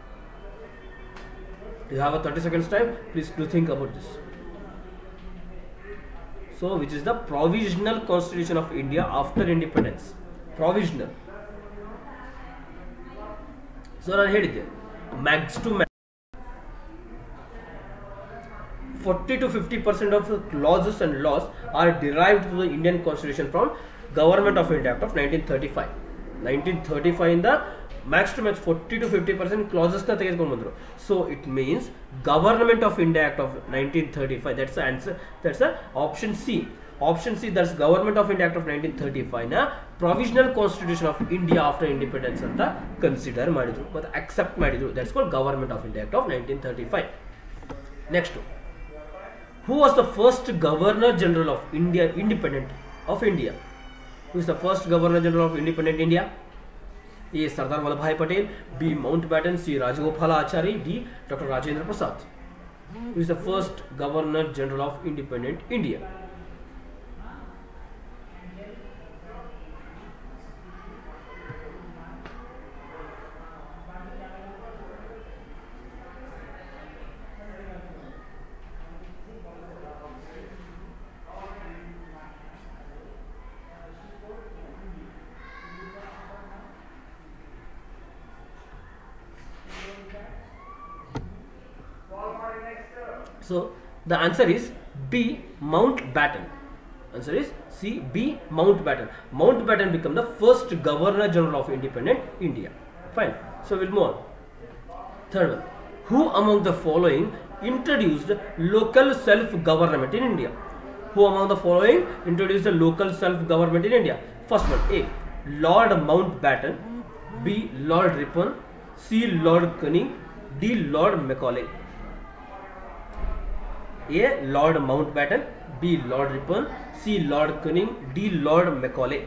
You have a 30 seconds time. Please do think about this. So, which is the provisional constitution of India after independence? Provisional. So ನಾನು ಹೇಳಿದ್ದೆ max to max forty to fifty percent of classes and laws are derived to the Indian constitution from government of India act of nineteen thirty five nineteen thirty five ಇಂದ max to max forty to fifty percent ಕ್ಲಾಸಸ್ನ ತೆಗೆದುಕೊಂಡು ಬಂದರು so it means government of India act of nineteen thirty five that's answer that's option C option C that's government of India act of nineteen thirty ಫೈವ್ನ provisional constitution of India after independence ಅಂತ consider ಮಾಡಿದ್ರು ಮತ್ತು accept ಮಾಡಿದ್ರು that's call government of India act of nineteen thirty five next who was the first governor general of India independent of India who is the first governor general of independent India A Sardar Vallabhbhai Patel B Mountbatten C Rajagopalachari D doctor Rajendra Prasad who is the first governor general of independent India So the answer is B. Mountbatten. Answer is C. B. Mountbatten. Mountbatten become the first Governor General of independent India. Fine. So we'll move on. Third one. Who among the following introduced local self-government in India? Who among the following introduced the local self-government in India? First one. A. Lord Mountbatten. B. Lord Ripon. C. Lord Canning. D. Lord Macaulay. A. Lord Mountbatten, B. Lord Ripon, C. Lord Canning, D. Lord Macaulay.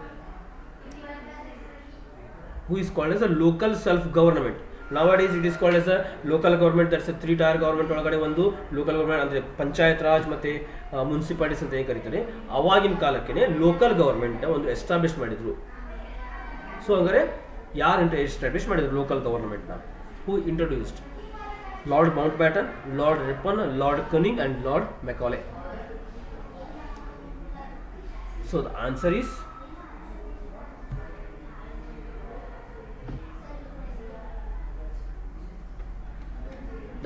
Who is called as a local self-government. Nowadays it is called as a local government. That's a three tier government ಒಳಗಡೆ ಒಂದು local government ಅಂದರೆ ಪಂಚಾಯತ್ ರಾಜ್ ಮತ್ತು municipalities ಅಂತ ಏನು ಕರೀತಾರೆ ಅವಾಗಿನ ಕಾಲಕ್ಕೆ local government ಒಂದು ಎಸ್ಟಾಬ್ಲಿಷ್ ಮಾಡಿದ್ರು ಸೊ ಹಂಗಾರೆ ಯಾರು ಎಸ್ಟಾಬ್ಲಿಷ್ ಮಾಡಿದ್ರು ಲೋಕಲ್ ಗವರ್ಮೆಂಟ್ನ who introduced Lord Mountbatten, Lord Ripon, Lord Canning, and Lord Macaulay. So the answer is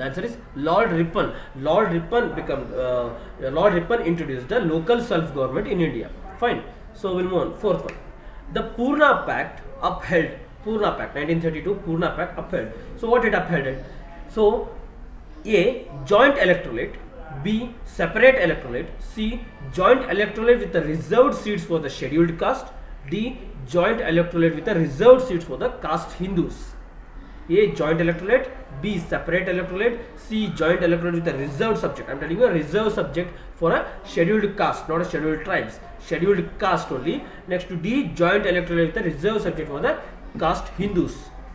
The answer is Lord Ripon. Lord Ripon become uh, Lord Ripon introduced the local self-government in India. Fine. So we'll move on. Fourth one. The Purna Pact upheld Purna Pact 1932 Purna Pact upheld. So what it upheld? So A joint electorate, B separate electorate, C joint electorate with the reserved seats for the scheduled caste, D joint electorate with the reserved seats for the caste Hindus. A joint electorate, B separate electorate, C joint electorate with a reserved subject. I'm telling you a reserved subject for a scheduled caste, not a scheduled tribes. Scheduled caste only. Next to D joint electorate with a reserved subject for the caste Hindus.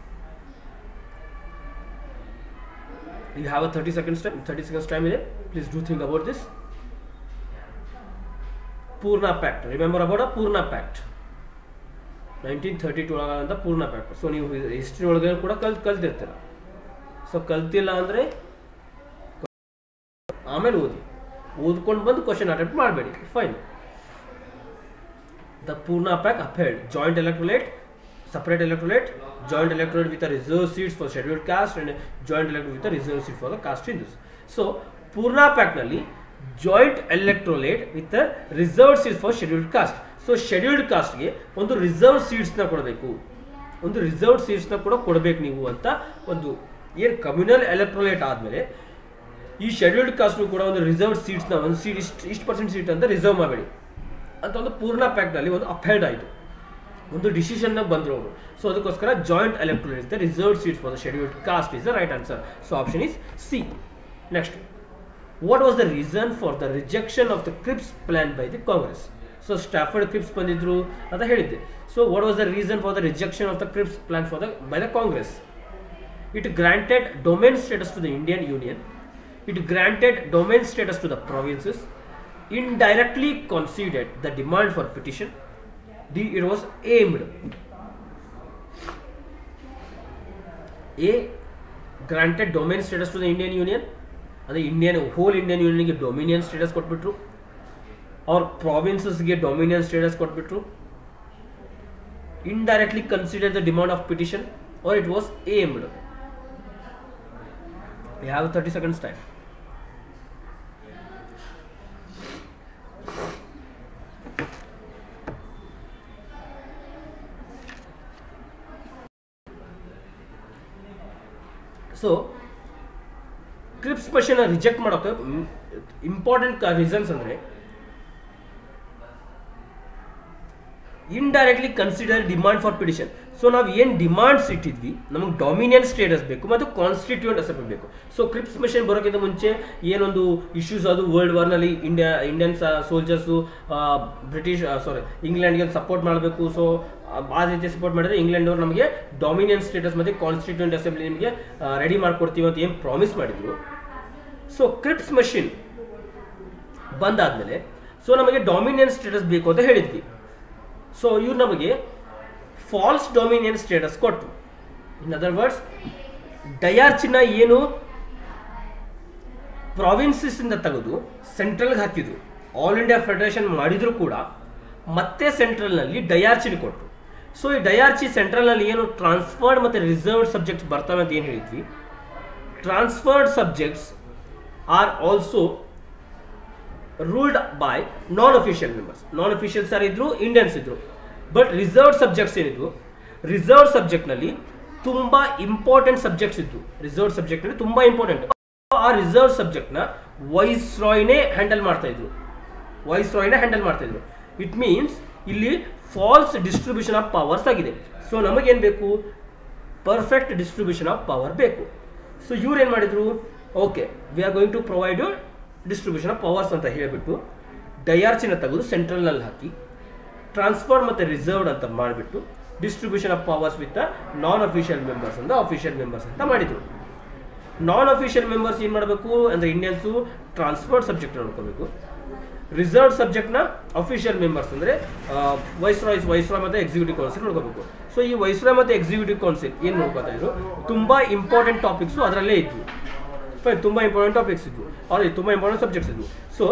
You have a 30 seconds time. 30 seconds time here. Please do think about this. Purna Pact. Remember about a Purna Pact. Nineteen thirty two ಒಳಗಂತ Poona pact so ನೀವು history ಒಳಗೆ ಕೂಡ ಕಲ್ತ್ ಕಲ್ತಿರ್ತೀರ so ಕಲ್ತಿಲ್ಲ ಅಂದರೆ ಆಮೇಲೆ ಓದಿ ಓದ್ಕೊಂಡು ಬಂದು ಕ್ವಶನ್ ಅಟೆಂಪ್ಟ್ ಮಾಡಬೇಡಿ fine the Poona pact offered joint electorate separate electorate, joint electorate with a reserve seats for scheduled caste and joint electorate with a reserve seat for the caste Hindus. So, Purna Pact ನಲ್ಲಿ joint electorate with reserve seats for scheduled caste so scheduled ಕಾಸ್ಟ್ಗೆ ಒಂದು reserve ಸೀಟ್ಸ್ನ ಕೊಡಬೇಕು ಒಂದು reserve ಸೀಟ್ಸ್ನ ಕೂಡ ಕೊಡಬೇಕು ನೀವು ಅಂತ ಒಂದು ಏನು ಕಮ್ಯುನಲ್ ಎಲೆಕ್ಟ್ರೋಲೇಟ್ ಆದಮೇಲೆ ಈ ಶೆಡ್ಯೂಲ್ಡ್ ಕಾಸ್ಟ್ಗೂ ಕೂಡ ಒಂದು ರಿಸರ್ವ್ ಸೀಟ್ಸ್ನ ಒಂದು ಸೀಟ್ ಇಷ್ಟು ಇಷ್ಟು ಪರ್ಸೆಂಟ್ ಸೀಟ್ ಅಂತ ರಿಸರ್ವ್ ಮಾಡಬೇಡಿ ಅಂತ ಒಂದು ಪೂರ್ಣ ಪ್ಯಾಕ್ನಲ್ಲಿ ಒಂದು ಅಫೆಲ್ಡ್ ಆಯಿತು ಒಂದು ಡಿಸಿಷನ್ನ ಬಂದರು ಅವರು ಸೊ ಅದಕ್ಕೋಸ್ಕರ ಜಾಯಿಂಟ್ ಎಲೆಕ್ಟ್ರೋಲ್ ಇರುತ್ತೆ reserve seat for the scheduled caste is the right answer so option is C next what was the reason for the rejection of the Cripps plan by the Congress so Stafford Cripps ಬಂದಿದ್ರು ಅಂತ ಹೇಳಿದ್ದೆ so what was the reason for the rejection of the Cripps plan for the by the Congress it granted domain status to the Indian union it granted domain status to the provinces indirectly conceded the demand for petition D. It was aimed. A. Granted domain status to the Indian Union. ಅಂದರೆ Indian whole Indian ಯೂನಿಯನ್ಗೆ dominion status ಕೊಟ್ಬಿಟ್ರು ಅವ್ರ ಪ್ರಾವಿನ್ಸಸ್ಗೆ dominion status ಕೊಟ್ಬಿಟ್ರು indirectly consider the demand of petition or it was aimed you have thirty seconds time so Cripps mission reject ಮಾಡೋಕೆ important reasons ಅಂದರೆ indirectly consider demand for petition so ನಾವು ಏನು demands ಇಟ್ಟಿದ್ವಿ ನಮಗೆ ಡೊಮಿನಿಯನ್ ಸ್ಟೇಟಸ್ ಬೇಕು ಮತ್ತು constituent assembly ಬೇಕು so Cripps mission ಬರೋಕ್ಕಿಂತ ಮುಂಚೆ ಏನೊಂದು ಇಶ್ಯೂಸ್ ಅದು ವರ್ಲ್ಡ್ ವಾರ್ನಲ್ಲಿ India Indians soldiers British sorry ಇಂಗ್ಲೆಂಡ್ಗೆ ಸಪೋರ್ಟ್ ಮಾಡಬೇಕು ಸೊ ಆ ರೀತಿ ಸಪೋರ್ಟ್ ಮಾಡಿದ್ರೆ ಇಂಗ್ಲೆಂಡ್ ಅವರು ನಮಗೆ ಡೊಮಿನಿಯನ್ ಸ್ಟೇಟಸ್ ಮತ್ತು ಕಾನ್ಸ್ಟಿಟ್ಯೂಂಟ್ ಅಸೆಂಬ್ಲಿ ನಿಮಗೆ ರೆಡಿ ಮಾಡ್ಕೊಡ್ತೀವಿ ಅಂತ ಏನು ಪ್ರಾಮಿಸ್ ಮಾಡಿದ್ರು ಸೊ ಕ್ರಿಪ್ಸ್ ಮಷಿನ್ ಬಂದಾದ್ಮೇಲೆ ಸೊ ನಮಗೆ ಡೊಮಿನಿಯನ್ ಸ್ಟೇಟಸ್ ಬೇಕು ಅಂತ ಹೇಳಿದ್ವಿ ಸೊ ಇವ್ರು ನಮಗೆ ಫಾಲ್ಸ್ ಡೊಮಿನಿಯನ್ ಸ್ಟೇಟಸ್ ಕೊಟ್ಟು ಇನ್ ಅದರ್ ವರ್ಡ್ಸ್ ಡಯಾರ್ಚಿನ ಏನು ಪ್ರಾವಿನ್ಸಸ್ ಇಂದ ತೆಗೆದು ಸೆಂಟ್ರಲ್ಗೆ ಹಾಕಿದ್ರು ಆಲ್ ಇಂಡಿಯಾ ಫೆಡರೇಷನ್ ಮಾಡಿದ್ರು ಕೂಡ ಮತ್ತೆ ಸೆಂಟ್ರಲ್ನಲ್ಲಿ ಡಯಾರ್ಚಿನ ಕೊಟ್ಟರು ಸೊ ಈ ಡಯಾರ್ಚಿ ಸೆಂಟ್ರಲ್ನಲ್ಲಿ ಏನು ಟ್ರಾನ್ಸ್ಫರ್ಡ್ ಮತ್ತು ರಿಸರ್ವ್ಡ್ ಸಬ್ಜೆಕ್ಟ್ಸ್ ಬರ್ತವೆ ಅಂತ ಏನು ಹೇಳಿದ್ವಿ transferred subjects are also ruled by non official members non officials ಯಾರು ಇದ್ರು ಇಂಡಿಯನ್ಸ್ ಇದ್ರು ಬಟ್ ರಿಸರ್ವ್ಡ್ ಸಬ್ಜೆಕ್ಟ್ಸ್ ಏನಿದ್ವು ರಿಸರ್ವ್ ಸಬ್ಜೆಕ್ಟ್ನಲ್ಲಿ ತುಂಬ ಇಂಪಾರ್ಟೆಂಟ್ ಸಬ್ಜೆಕ್ಟ್ಸ್ ಇತ್ತು ರಿಸರ್ವ್ ಸಬ್ಜೆಕ್ಟ್ನಲ್ಲಿ ತುಂಬ ಇಂಪಾರ್ಟೆಂಟ್ ಆ ರಿಸರ್ವ್ ಸಬ್ಜೆಕ್ಟ್ನ ವೈಸ್ ರಾಯ್ನೇ ಹ್ಯಾಂಡಲ್ ಮಾಡ್ತಾ ಇದ್ರು ವೈಸ್ ರಾಯ್ನೇ ಹ್ಯಾಂಡಲ್ ಮಾಡ್ತಾ ಇದ್ರು ಇಟ್ ಮೀನ್ಸ್ ಇಲ್ಲಿ ಫಾಲ್ಸ್ ಡಿಸ್ಟ್ರಿಬ್ಯೂಷನ್ ಆಫ್ ಪವರ್ಸ್ ಆಗಿದೆ ಸೊ ನಮಗೇನು ಬೇಕು ಪರ್ಫೆಕ್ಟ್ ಡಿಸ್ಟ್ರಿಬ್ಯೂಷನ್ ಆಫ್ ಪವರ್ ಬೇಕು ಸೊ ಇವ್ರು ಏನು ಮಾಡಿದ್ರು okay we are going to provide you distribution of powers ಅಂತ ಹೇಳಿಬಿಟ್ಟು ಡಯಾರ್ಚಿನ ತೆಗೆದು ಸೆಂಟ್ರಲ್ನಲ್ಲಿ ಹಾಕಿ ಟ್ರಾನ್ಸ್ಫರ್ ಮತ್ತು ರಿಸರ್ವ್ಡ್ ಅಂತ ಮಾಡಿಬಿಟ್ಟು distribution of powers with non official members ಅಂತ ಅಫಿಷಿಯಲ್ ಮೆಂಬರ್ಸ್ ಅಂತ ಮಾಡಿದರು ನಾನ್ ಅಫಿಷಿಯಲ್ ಮೆಂಬರ್ಸ್ ಏನು ಮಾಡಬೇಕು ಅಂದರೆ ಇಂಡಿಯನ್ಸು ಟ್ರಾನ್ಸ್ಫರ್ಡ್ ಸಬ್ಜೆಕ್ಟ್ ನೋಡ್ಕೋಬೇಕು ರಿಸರ್ವ್ ಸಬ್ಜೆಕ್ಟ್ನ ಅಫಿಷಿಯಲ್ ಮೆಂಬರ್ಸ್ ಅಂದರೆ ವೈಸ್ ರಾಯ್ಸ್ ವೈಸ್ ರಾಯ್ ಮತ್ತು ಎಕ್ಸಿಕ್ಯೂಟಿವ್ ಕೌನ್ಸಿಲ್ ನೋಡ್ಕೋಬೇಕು ಸೊ ಈ ವೈಸ್ ರಾಯ್ ಮತ್ತು ಎಕ್ಸಿಕ್ಯೂಟಿವ್ ಕೌನ್ಸಿಲ್ ಏನು ನೋಡ್ಕೋತಾ ಇದ್ರು ತುಂಬ ಇಂಪಾರ್ಟೆಂಟ್ ಟಾಪಿಕ್ಸು ಅದರಲ್ಲೇ ಇದ್ವು ಫೈನ್ ತುಂಬ ಇಂಪಾರ್ಟೆಂಟ್ ಟಾಪಿಕ್ಸ್ ಇದ್ವು ಅವ್ರಿಗೆ ತುಂಬ ಇಂಪಾರ್ಟೆಂಟ್ ಸಬ್ಜೆಕ್ಟ್ಸ್ ಇದ್ವು ಸೊ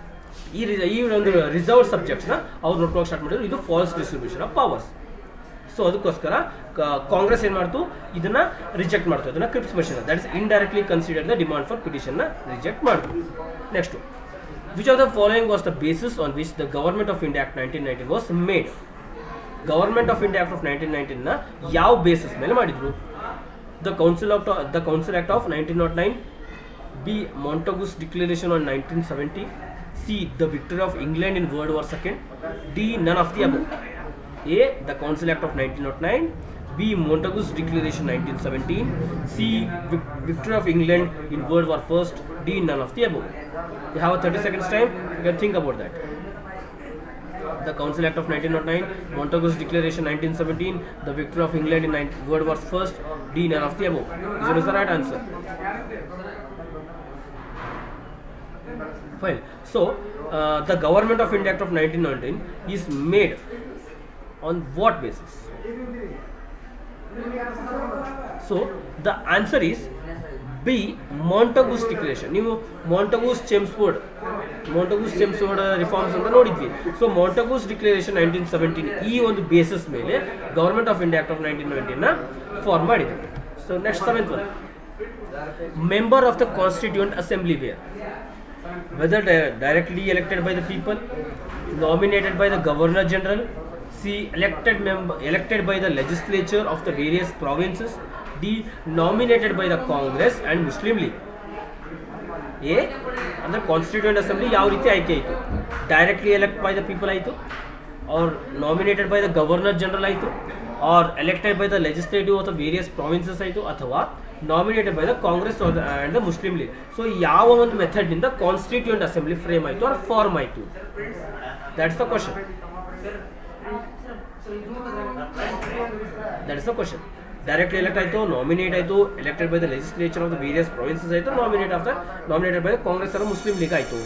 ಈ ರಿ- ಈ ಒಂದು ರಿಸರ್ವ್ ಸಬ್ಜೆಕ್ಟ್ಸ್ನ ಅವ್ರು ನೋಡ್ಕೊಳ್ಳೋಕೆ ಸ್ಟಾರ್ಟ್ ಮಾಡಿದ್ರು ಇದು false distribution of powers so ಅದಕ್ಕೋಸ್ಕರ ಕಾಂಗ್ರೆಸ್ ಏನು ಮಾಡ್ತು ಇದನ್ನ ರಿಜೆಕ್ಟ್ ಮಾಡ್ತು ಅದನ್ನ Cripps mission that is indirectly consider the demand for ಪಿಟಿಷನ್ನ ರಿಜೆಕ್ಟ್ ಮಾಡ್ತು next which of the following was the basis on which the government of India act nineteen nineteen was made government of India act of nineteen ನೈನ್ಟೀನ್ನ ಯಾವ basis ಮೇಲೆ ಮಾಡಿದ್ರು the council of the council act of nineteen naught nine B ಮಾಂಟೋಗೂಸ್ declaration on nineteen seventy C the victory of England in world war second D none of the above A the council act of nineteen naught nine B Montagu's Declaration 1917, C. Victory of England in World War First, D. None of the above. You have a 30 seconds time, you can think about that. The Council Act of 1909, Montagu's Declaration 1917, the Victory of England in World War First, D. None of the above. This is the right answer. Fine. So, the Government of India Act of 1919 is made on what basis? So the answer is B Montagu's declaration ನೀವು Montagu's Chelmsford Montagu's Chelmsford reforms ಅಂತ ನೋಡಿದ್ವಿ so Montagu's declaration nineteen seventeen ಈ ಒಂದು basis ಮೇಲೆ government of India act of nineteen ನೈನ್ಟೀನ್ನ form ಮಾಡಿದ್ರು so next seventh one member of the constituent assembly were whether di- directly elected by the people, nominated by the Governor General, C. Elected member elected by the legislature of the various provinces, D. Nominated by the Congress and Muslim League. A ಅಂದರೆ constituent assembly ಯಾವ ರೀತಿ ಆಯ್ಕೆ ಆಯಿತು directly elect by the people ಆಯಿತು or nominated by the governor general ಆಯಿತು or elected by the legislative of the various provinces ಆಯಿತು ಅಥವಾ nominated by the Congress and the Muslim League so ಯಾವ ಒಂದು ಮೆಥಡ್ನಿಂದ ಕಾನ್ಸ್ಟಿಟ್ಯೂಂಟ್ ಅಸೆಂಬ್ಲಿ ಫ್ರೇಮ್ ಆಯಿತು ಆರ್ ಫಾರ್ಮ್ ಆಯಿತು that's the question that's the question directly elect ಆಯಿತು nominate ಆಯಿತು elected by the legislature of the various provinces ಆಯಿತು nominate of the nominated by the Congress ಅಥವಾ ಮುಸ್ಲಿಂ ಲೀಗ್ ಆಯಿತು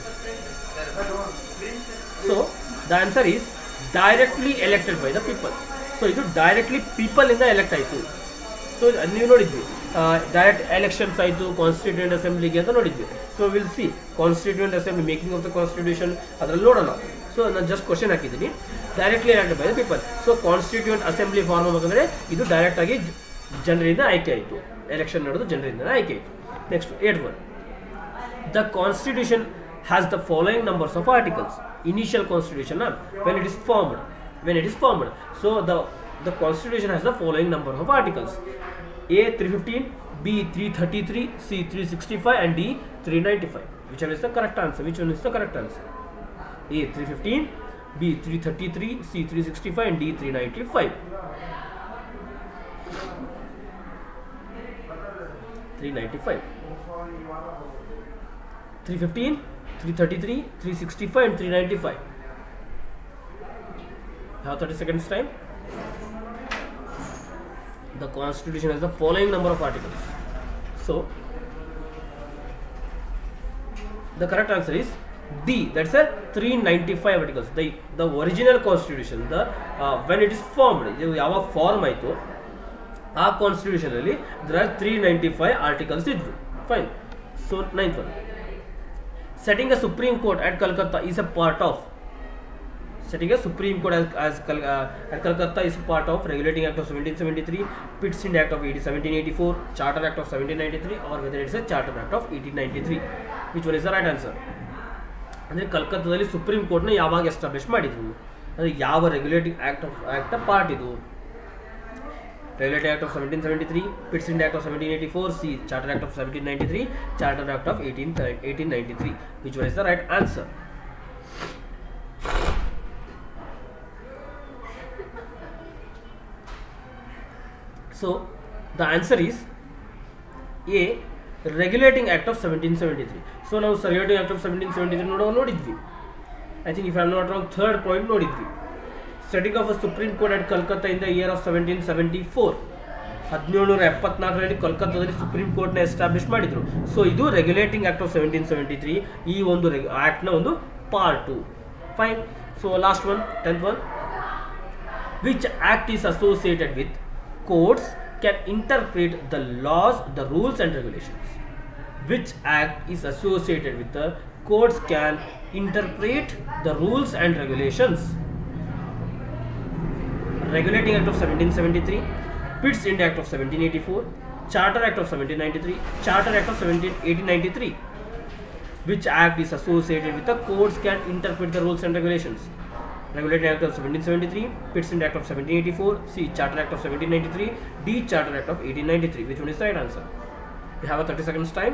so the answer is directly elected by the people so ಇದು directly ಪೀಪಲಿಂದ elect ಆಯಿತು so ನೀವು ನೋಡಿದ್ವಿ ಡೈರೆಕ್ಟ್ ಎಲೆಕ್ಷನ್ಸ್ ಆಯಿತು ಕಾನ್ಸ್ಟಿಟ್ಯೂಂಟ್ ಅಸೆಂಬ್ಲಿಗೆ ಅಂತ ನೋಡಿದ್ವಿ so will see constituent assembly making of the constitution ಅದರಲ್ಲಿ ನೋಡೋಣ ಸೊ ನಾನು ಜಸ್ಟ್ ಕ್ವಶನ್ ಹಾಕಿದ್ದೀನಿ directly elected by the people so constituent assembly form ಆಗಬೇಕಂದ್ರೆ ಇದು ಡೈರೆಕ್ಟ್ ಆಗಿ ಜನರಿಂದ ಆಯ್ಕೆ ಆಯಿತು ಎಲೆಕ್ಷನ್ ನಡೆದು ಜನರಿಂದ ಆಯ್ಕೆ ಆಯಿತು next eight one the constitution has the following numbers of articles initial constitution uh, when it is formed when it is formed so the the constitution has the following number of articles a 315 b 333 c 365 and d 395 which one is the correct answer which one is the correct answer a 315 b 333 c 365 and d 395 395 315, 333, 365 and 395. Have 30 seconds time. The constitution has the following number of articles. So, the correct answer is D. That's a 395 articles. The the original constitution, the uh, when it is formed, ಇದು ಯಾವಾಗ form ಆಯಿತು ಆ constitution ಅಲ್ಲಿ there are three ninety five articles ಇದ್ವು fine so ninth one setting a Supreme Court at Calcutta is a part of setting a Supreme Court as, as Cal- uh, at Calcutta is a part of Regulating Act of 1773, Pitt's Ind Act of 80 1784, Charter Act of 1793, or whether it's a Charter Act of 1893. Which one is the right answer? ಅಂದರೆ ಕಲ್ಕತ್ತಾದಲ್ಲಿ supreme ಕೋರ್ಟ್ನ ಯಾವಾಗ establish ಮಾಡಿದ್ರು ಅಂದರೆ ಯಾವ regulating act of act part ಇದು Regulating Act of 1773, Pitt's Ind Act of 1784, C. Charter Act of 1793, Charter Act of 18, 1893. Which one is the right answer? So, the answer is A. Regulating Act of 1773. So, ನಾವು Regulating Act of 1773 ನೋಡೋ ನೋಡಿದ್ವಿ I think if I am not wrong third point ನೋಡಿದ್ವಿ setting of a supreme court at Calcutta in the year of seventeen seventy four ಹದಿನೇಳುನೂರ ಎಪ್ಪತ್ನಾಲ್ಕರಲ್ಲಿ ಕೋಲ್ಕತ್ತಾದಲ್ಲಿ supreme ಕೋರ್ಟ್ನ establish ಮಾಡಿದ್ರು so ಇದು regulating act of seventeen seventy three ಈ ಒಂದು ಆ್ಯಕ್ಟ್ನ ಒಂದು part fine so last one tenth one which act is associated with courts can interpret the laws the rules and regulations which act is associated with the courts can interpret the rules and regulations regulating act of seventeen seventy three Pitt's India act of seventeen eighty four charter act of seventeen ninety three charter act of seventeen eighteen ninety three which act is associated with the courts can interpret the rules and regulations. Regulating Act of 1773, Pitts Act of 1784, C. Charter Act of 1793, D. Charter Act of 1893. Which one is the right answer? You have a 30 seconds time.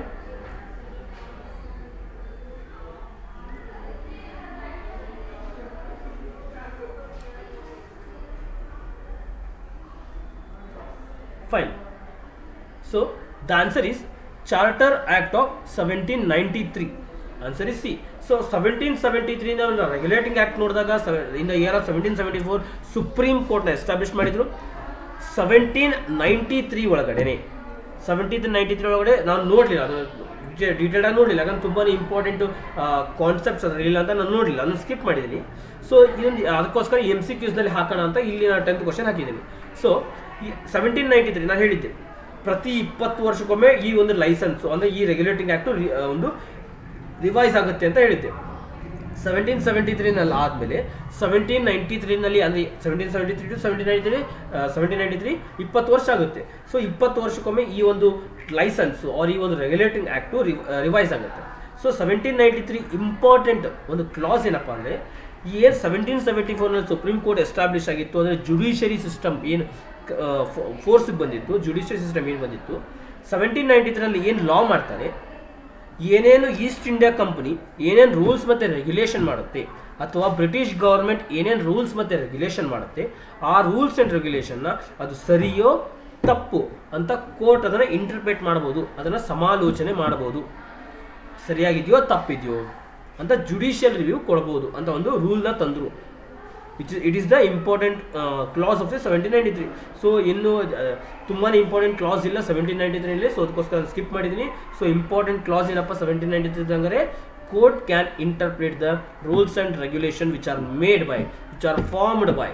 Fine. So the answer is Charter Act of 1793. Answer is C. So seventeen seventy three regulating act ನೋಡಿದಾಗ in the year of seventeen seventy four supreme ಕೋರ್ಟ್ನ establish ಮಾಡಿದ್ರು seventeen ninety three ಒಳಗಡೆನೆ seventeen ninety three ಒಳಗಡೆ ನಾನು ನೋಡಲಿಲ್ಲ ಅದು ಡೀಟೇಲ್ಡಾಗಿ ನೋಡಲಿಲ್ಲ ಯಾಕಂದ್ರೆ ತುಂಬಾ ಇಂಪಾರ್ಟೆಂಟ್ ಕಾನ್ಸೆಪ್ಟ್ಸ್ ಅದ್ರಲ್ಲಿಲ್ಲ ಅಂತ ನಾನು ನೋಡಲಿಲ್ಲ ಅದನ್ನು ಸ್ಕಿಪ್ ಮಾಡಿದ್ದೀನಿ ಸೊ ಇದೊಂದು ಅದಕ್ಕೋಸ್ಕರ ಎಮ್ ಸಿ ಕ್ಯೂಸ್ನಲ್ಲಿ ಹಾಕೋಣ ಅಂತ ಇಲ್ಲಿ ನಾನು ಟೆಂತ್ ಕ್ವಶನ್ ಹಾಕಿದ್ದೀನಿ ಸೊ ಸೆವೆಂಟೀನ್ ನೈಂಟಿ ತ್ರೀ ನಾನು ಹೇಳಿದ್ದೆ ಪ್ರತಿ ಇಪ್ಪತ್ತು ವರ್ಷಕ್ಕೊಮ್ಮೆ ಈ ಒಂದು ಲೈಸೆನ್ಸು ಅಂದರೆ ಈ ರೆಗ್ಯುಲೇಟಿಂಗ್ ಆ್ಯಕ್ಟು ಒಂದು ರಿವೈಸ್ ಆಗುತ್ತೆ ಅಂತ ಹೇಳಿದ್ದೆ ಸೆವೆಂಟೀನ್ ಸೆವೆಂಟಿ ತ್ರೀನಲ್ಲಿ ಆದಮೇಲೆ ಸೆವೆಂಟೀನ್ ನೈಂಟಿ ತ್ರೀನಲ್ಲಿ ಅಂದರೆ seventeen seventy three to seventeen ninety three seventeen ninety three ಇಪ್ಪತ್ತು ವರ್ಷ ಆಗುತ್ತೆ ಸೊ ಇಪ್ಪತ್ತು ವರ್ಷಕ್ಕೊಮ್ಮೆ ಈ ಒಂದು ಲೈಸೆನ್ಸು ಆರ್ ಈ ಒಂದು ರೆಗ್ಯುಲೇಟಿಂಗ್ ಆ್ಯಕ್ಟು ರಿವೈಸ್ ಆಗುತ್ತೆ so seventeen ninety three important ಒಂದು ಕ್ಲಾಸ್ ಏನಪ್ಪ ಅಂದರೆ ಏನು ಸೆವೆಂಟೀನ್ ಸೆವೆಂಟಿ ಫೋರ್ನಲ್ಲಿ ಸುಪ್ರೀಂ ಕೋರ್ಟ್ ಎಸ್ಟಾಬ್ಲಿಷ್ ಆಗಿತ್ತು ಅಂದರೆ ಜುಡಿಷರಿ ಸಿಸ್ಟಮ್ ಏನು ಫೋರ್ಸಿಗೆ ಬಂದಿತ್ತು ಜುಡಿಷರಿ ಸಿಸ್ಟಮ್ ಏನು ಬಂದಿತ್ತು ಸೆವೆಂಟೀನ್ ನೈಂಟಿ ತ್ರೀನಲ್ಲಿ ಏನು ಲಾ ಮಾಡ್ತಾರೆ ಏನೇನು ಈಸ್ಟ್ ಇಂಡಿಯಾ ಕಂಪನಿ ಏನೇನು ರೂಲ್ಸ್ ಮತ್ತು ರೆಗ್ಯುಲೇಷನ್ ಮಾಡುತ್ತೆ ಅಥವಾ ಬ್ರಿಟಿಷ್ ಗೌರ್ಮೆಂಟ್ ಏನೇನು ರೂಲ್ಸ್ ಮತ್ತು ರೆಗ್ಯುಲೇಷನ್ ಮಾಡುತ್ತೆ ಆ ರೂಲ್ಸ್ ಆ್ಯಂಡ್ ರೆಗ್ಯುಲೇಷನ್ನ ಅದು ಸರಿಯೋ ತಪ್ಪು ಅಂತ ಕೋರ್ಟ್ ಅದನ್ನು ಇಂಟರ್ಪ್ರೇಟ್ ಮಾಡ್ಬೋದು ಅದನ್ನು ಸಮಾಲೋಚನೆ ಮಾಡ್ಬೋದು ಸರಿಯಾಗಿದೆಯೋ ತಪ್ಪಿದೆಯೋ ಅಂತ ಜುಡಿಷಿಯಲ್ ರಿವ್ಯೂ ಕೊಡ್ಬೋದು ಅಂತ ಒಂದು ರೂಲ್ನ ತಂದರು it is it is the important clause of the seventeen ninety three so ಇನ್ನು ತುಂಬಾ ಇಂಪಾರ್ಟೆಂಟ್ ಕ್ಲಾಸ್ ಇಲ್ಲ ಸೆವೆಂಟೀನ್ ನೈಂಟಿ ತ್ರೀಲಿ ಸೊ ಅದಕ್ಕೋಸ್ಕರ ಸ್ಕಿಪ್ ಮಾಡಿದ್ದೀನಿ ಸೊ ಇಂಪಾರ್ಟೆಂಟ್ ಕ್ಲಾಸ್ ಏನಪ್ಪ ಸೆವೆಂಟೀನ್ ನೈಂಟಿ ತ್ರೀ ಅಂದರೆ court can interpret the rules and regulation which are made by which are formed by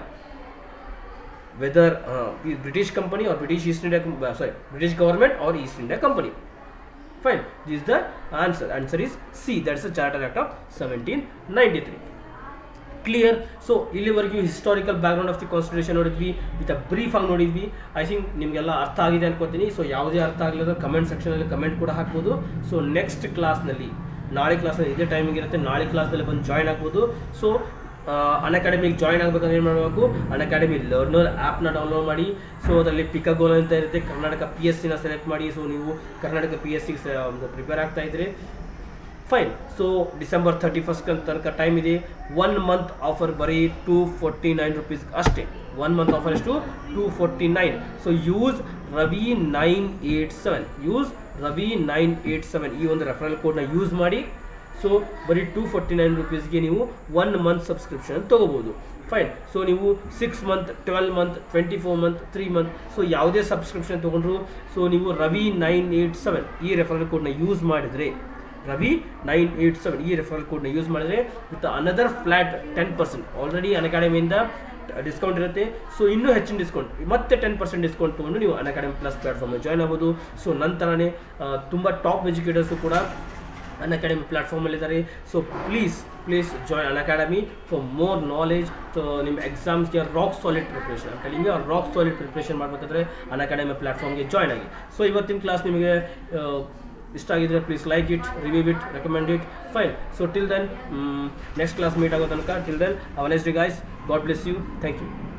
whether British company or British East India sorry British government or East India company fine this the answer answer is C that's a charter act of seventeen ninety three clear so ಇಲ್ಲಿವರೆಗೂ historical background of the constitution ನೋಡಿದ್ವಿ with a brief ಆಗಿ ನೋಡಿದ್ವಿ I think ನಿಮಗೆಲ್ಲ ಅರ್ಥ ಆಗಿದೆ ಅನ್ಕೋತೀನಿ so ಯಾವುದೇ ಅರ್ಥ ಆಗಲಿಲ್ಲ ಕಮೆಂಟ್ ಸೆಕ್ಷನಲ್ಲಿ ಕಮೆಂಟ್ ಕೂಡ ಹಾಕ್ಬೋದು ಸೊ ನೆಕ್ಸ್ಟ್ ಕ್ಲಾಸ್ನಲ್ಲಿ ನಾಳೆ ಕ್ಲಾಸ್ನಲ್ಲಿ ಇದೇ ಟೈಮಿಂಗ್ ಇರುತ್ತೆ ನಾಳೆ ಕ್ಲಾಸ್ನಲ್ಲಿ ಬಂದು ಜಾಯ್ನ್ ಆಗ್ಬೋದು ಸೊ ಅನ್ ಅಕಾಡೆಮಿಗೆ ಜಾಯ್ನ್ ಆಗಬೇಕಂದ್ರೆ ಏನು ಮಾಡಬೇಕು ಅನ್ ಅಕಾಡೆಮಿ ಲರ್ನರ್ ಆ್ಯಪ್ನ ಡೌನ್ಲೋಡ್ ಮಾಡಿ ಸೊ ಅದರಲ್ಲಿ ಪಿಕಾಗೋಲ್ ಅಂತ ಇರುತ್ತೆ ಕರ್ನಾಟಕ ಪಿ ಎಸ್ ಸಿನ ಸೆಲೆಕ್ಟ್ ಮಾಡಿ ಸೊ ನೀವು ಕರ್ನಾಟಕ ಪಿ ಎಸ್ ಸಿಗೆ ಪ್ರಿಪೇರ್ ಆಗ್ತಾ ಇದ್ರಿ fine so December thirty first ತನಕ ಟೈಮ್ ಇದೆ ಒನ್ ಮಂತ್ ಆಫರ್ ಬರೀ ಟೂ ಫೋರ್ಟಿ ನೈನ್ ರುಪೀಸ್ ಅಷ್ಟೇ ಒನ್ ಮಂತ್ ಆಫರ್ ಎಷ್ಟು two forty nine so use Ravi nine eight seven use Ravi nine eight seven ಈ ಒಂದು ರೆಫರಲ್ ಕೋಡ್ನ ಯೂಸ್ ಮಾಡಿ ಸೊ ಬರೀ ಟೂ ಫೋರ್ಟಿ ನೈನ್ ರುಪೀಸ್ಗೆ ನೀವು ಒನ್ ಮಂತ್ ಸಬ್ಸ್ಕ್ರಿಪ್ಷನ್ ತೊಗೋಬೋದು ಫೈನ್ ಸೊ ನೀವು six month twelve month twenty four month three month so ಯಾವುದೇ ಸಬ್ಸ್ಕ್ರಿಪ್ಷನ್ ತೊಗೊಂಡ್ರು ಸೊ ನೀವು ರವಿ ನೈನ್ ಏಯ್ಟ್ ಸೆವೆನ್ ಈ ರೆಫರಲ್ ಕೋಡ್ನ ಯೂಸ್ ಮಾಡಿದರೆ ರವಿ ನೈನ್ ಏಯ್ಟ್ ಸೆವೆನ್ ಈ ರೆಫರಲ್ ಕೋಡ್ನ ಯೂಸ್ ಮಾಡಿದರೆ with another flat ten percent already ಅಕಾಡೆಮಿಯಿಂದ ಡಿಸ್ಕೌಂಟ್ ಇರುತ್ತೆ ಸೊ ಇನ್ನೂ ಹೆಚ್ಚಿನ ಡಿಸ್ಕೌಂಟ್ ಮತ್ತೆ ಟೆನ್ ಪರ್ಸೆಂಟ್ ಡಿಸ್ಕೌಂಟ್ ತೊಗೊಂಡು ನೀವು ಅಕಾಡೆಮಿ ಪ್ಲಸ್ ಪ್ಲಾಟ್ಫಾರ್ಮ್ ಜಾಯ್ನ್ ಆಗ್ಬೋದು ಸೊ ನಂತರನೇ ತುಂಬ ಟಾಪ್ ಎಜುಕೇಟರ್ಸು ಕೂಡ ಅನ್ ಅಕಾಡೆಮಿ ಪ್ಲಾಟ್ಫಾರ್ಮಲ್ಲಿದ್ದಾರೆ so please please join Unacademy for more knowledge so ನಿಮ್ಮ ಎಕ್ಸಾಮ್ಸ್ಗೆ ರಾಕ್ ಸಾಲಿಡ್ ಪ್ರಿಪ್ರೇಷನ್ ನಿಮಗೆ ರಾಕ್ ಸಾಲಿಡ್ ಪ್ರಿಪ್ರೇಷನ್ ಮಾಡಬೇಕಾದ್ರೆ ಅನ್ ಅಕಾಡೆಮಿ ಪ್ಲಾಟ್ಫಾರ್ಮ್ಗೆ ಜಾಯ್ನ್ ಆಗಿ ಸೊ ಇವತ್ತಿನ ಕ್ಲಾಸ್ ನಿಮಗೆ ಇಷ್ಟ ಆಗಿದ್ರೆ please like it review it recommend it fine so till then next class meet ಆಗೋ ತನಕ ಟಿಲ್ ದೆನ್ ಅವನೆಸ್ ಡಿ guys god bless you thank you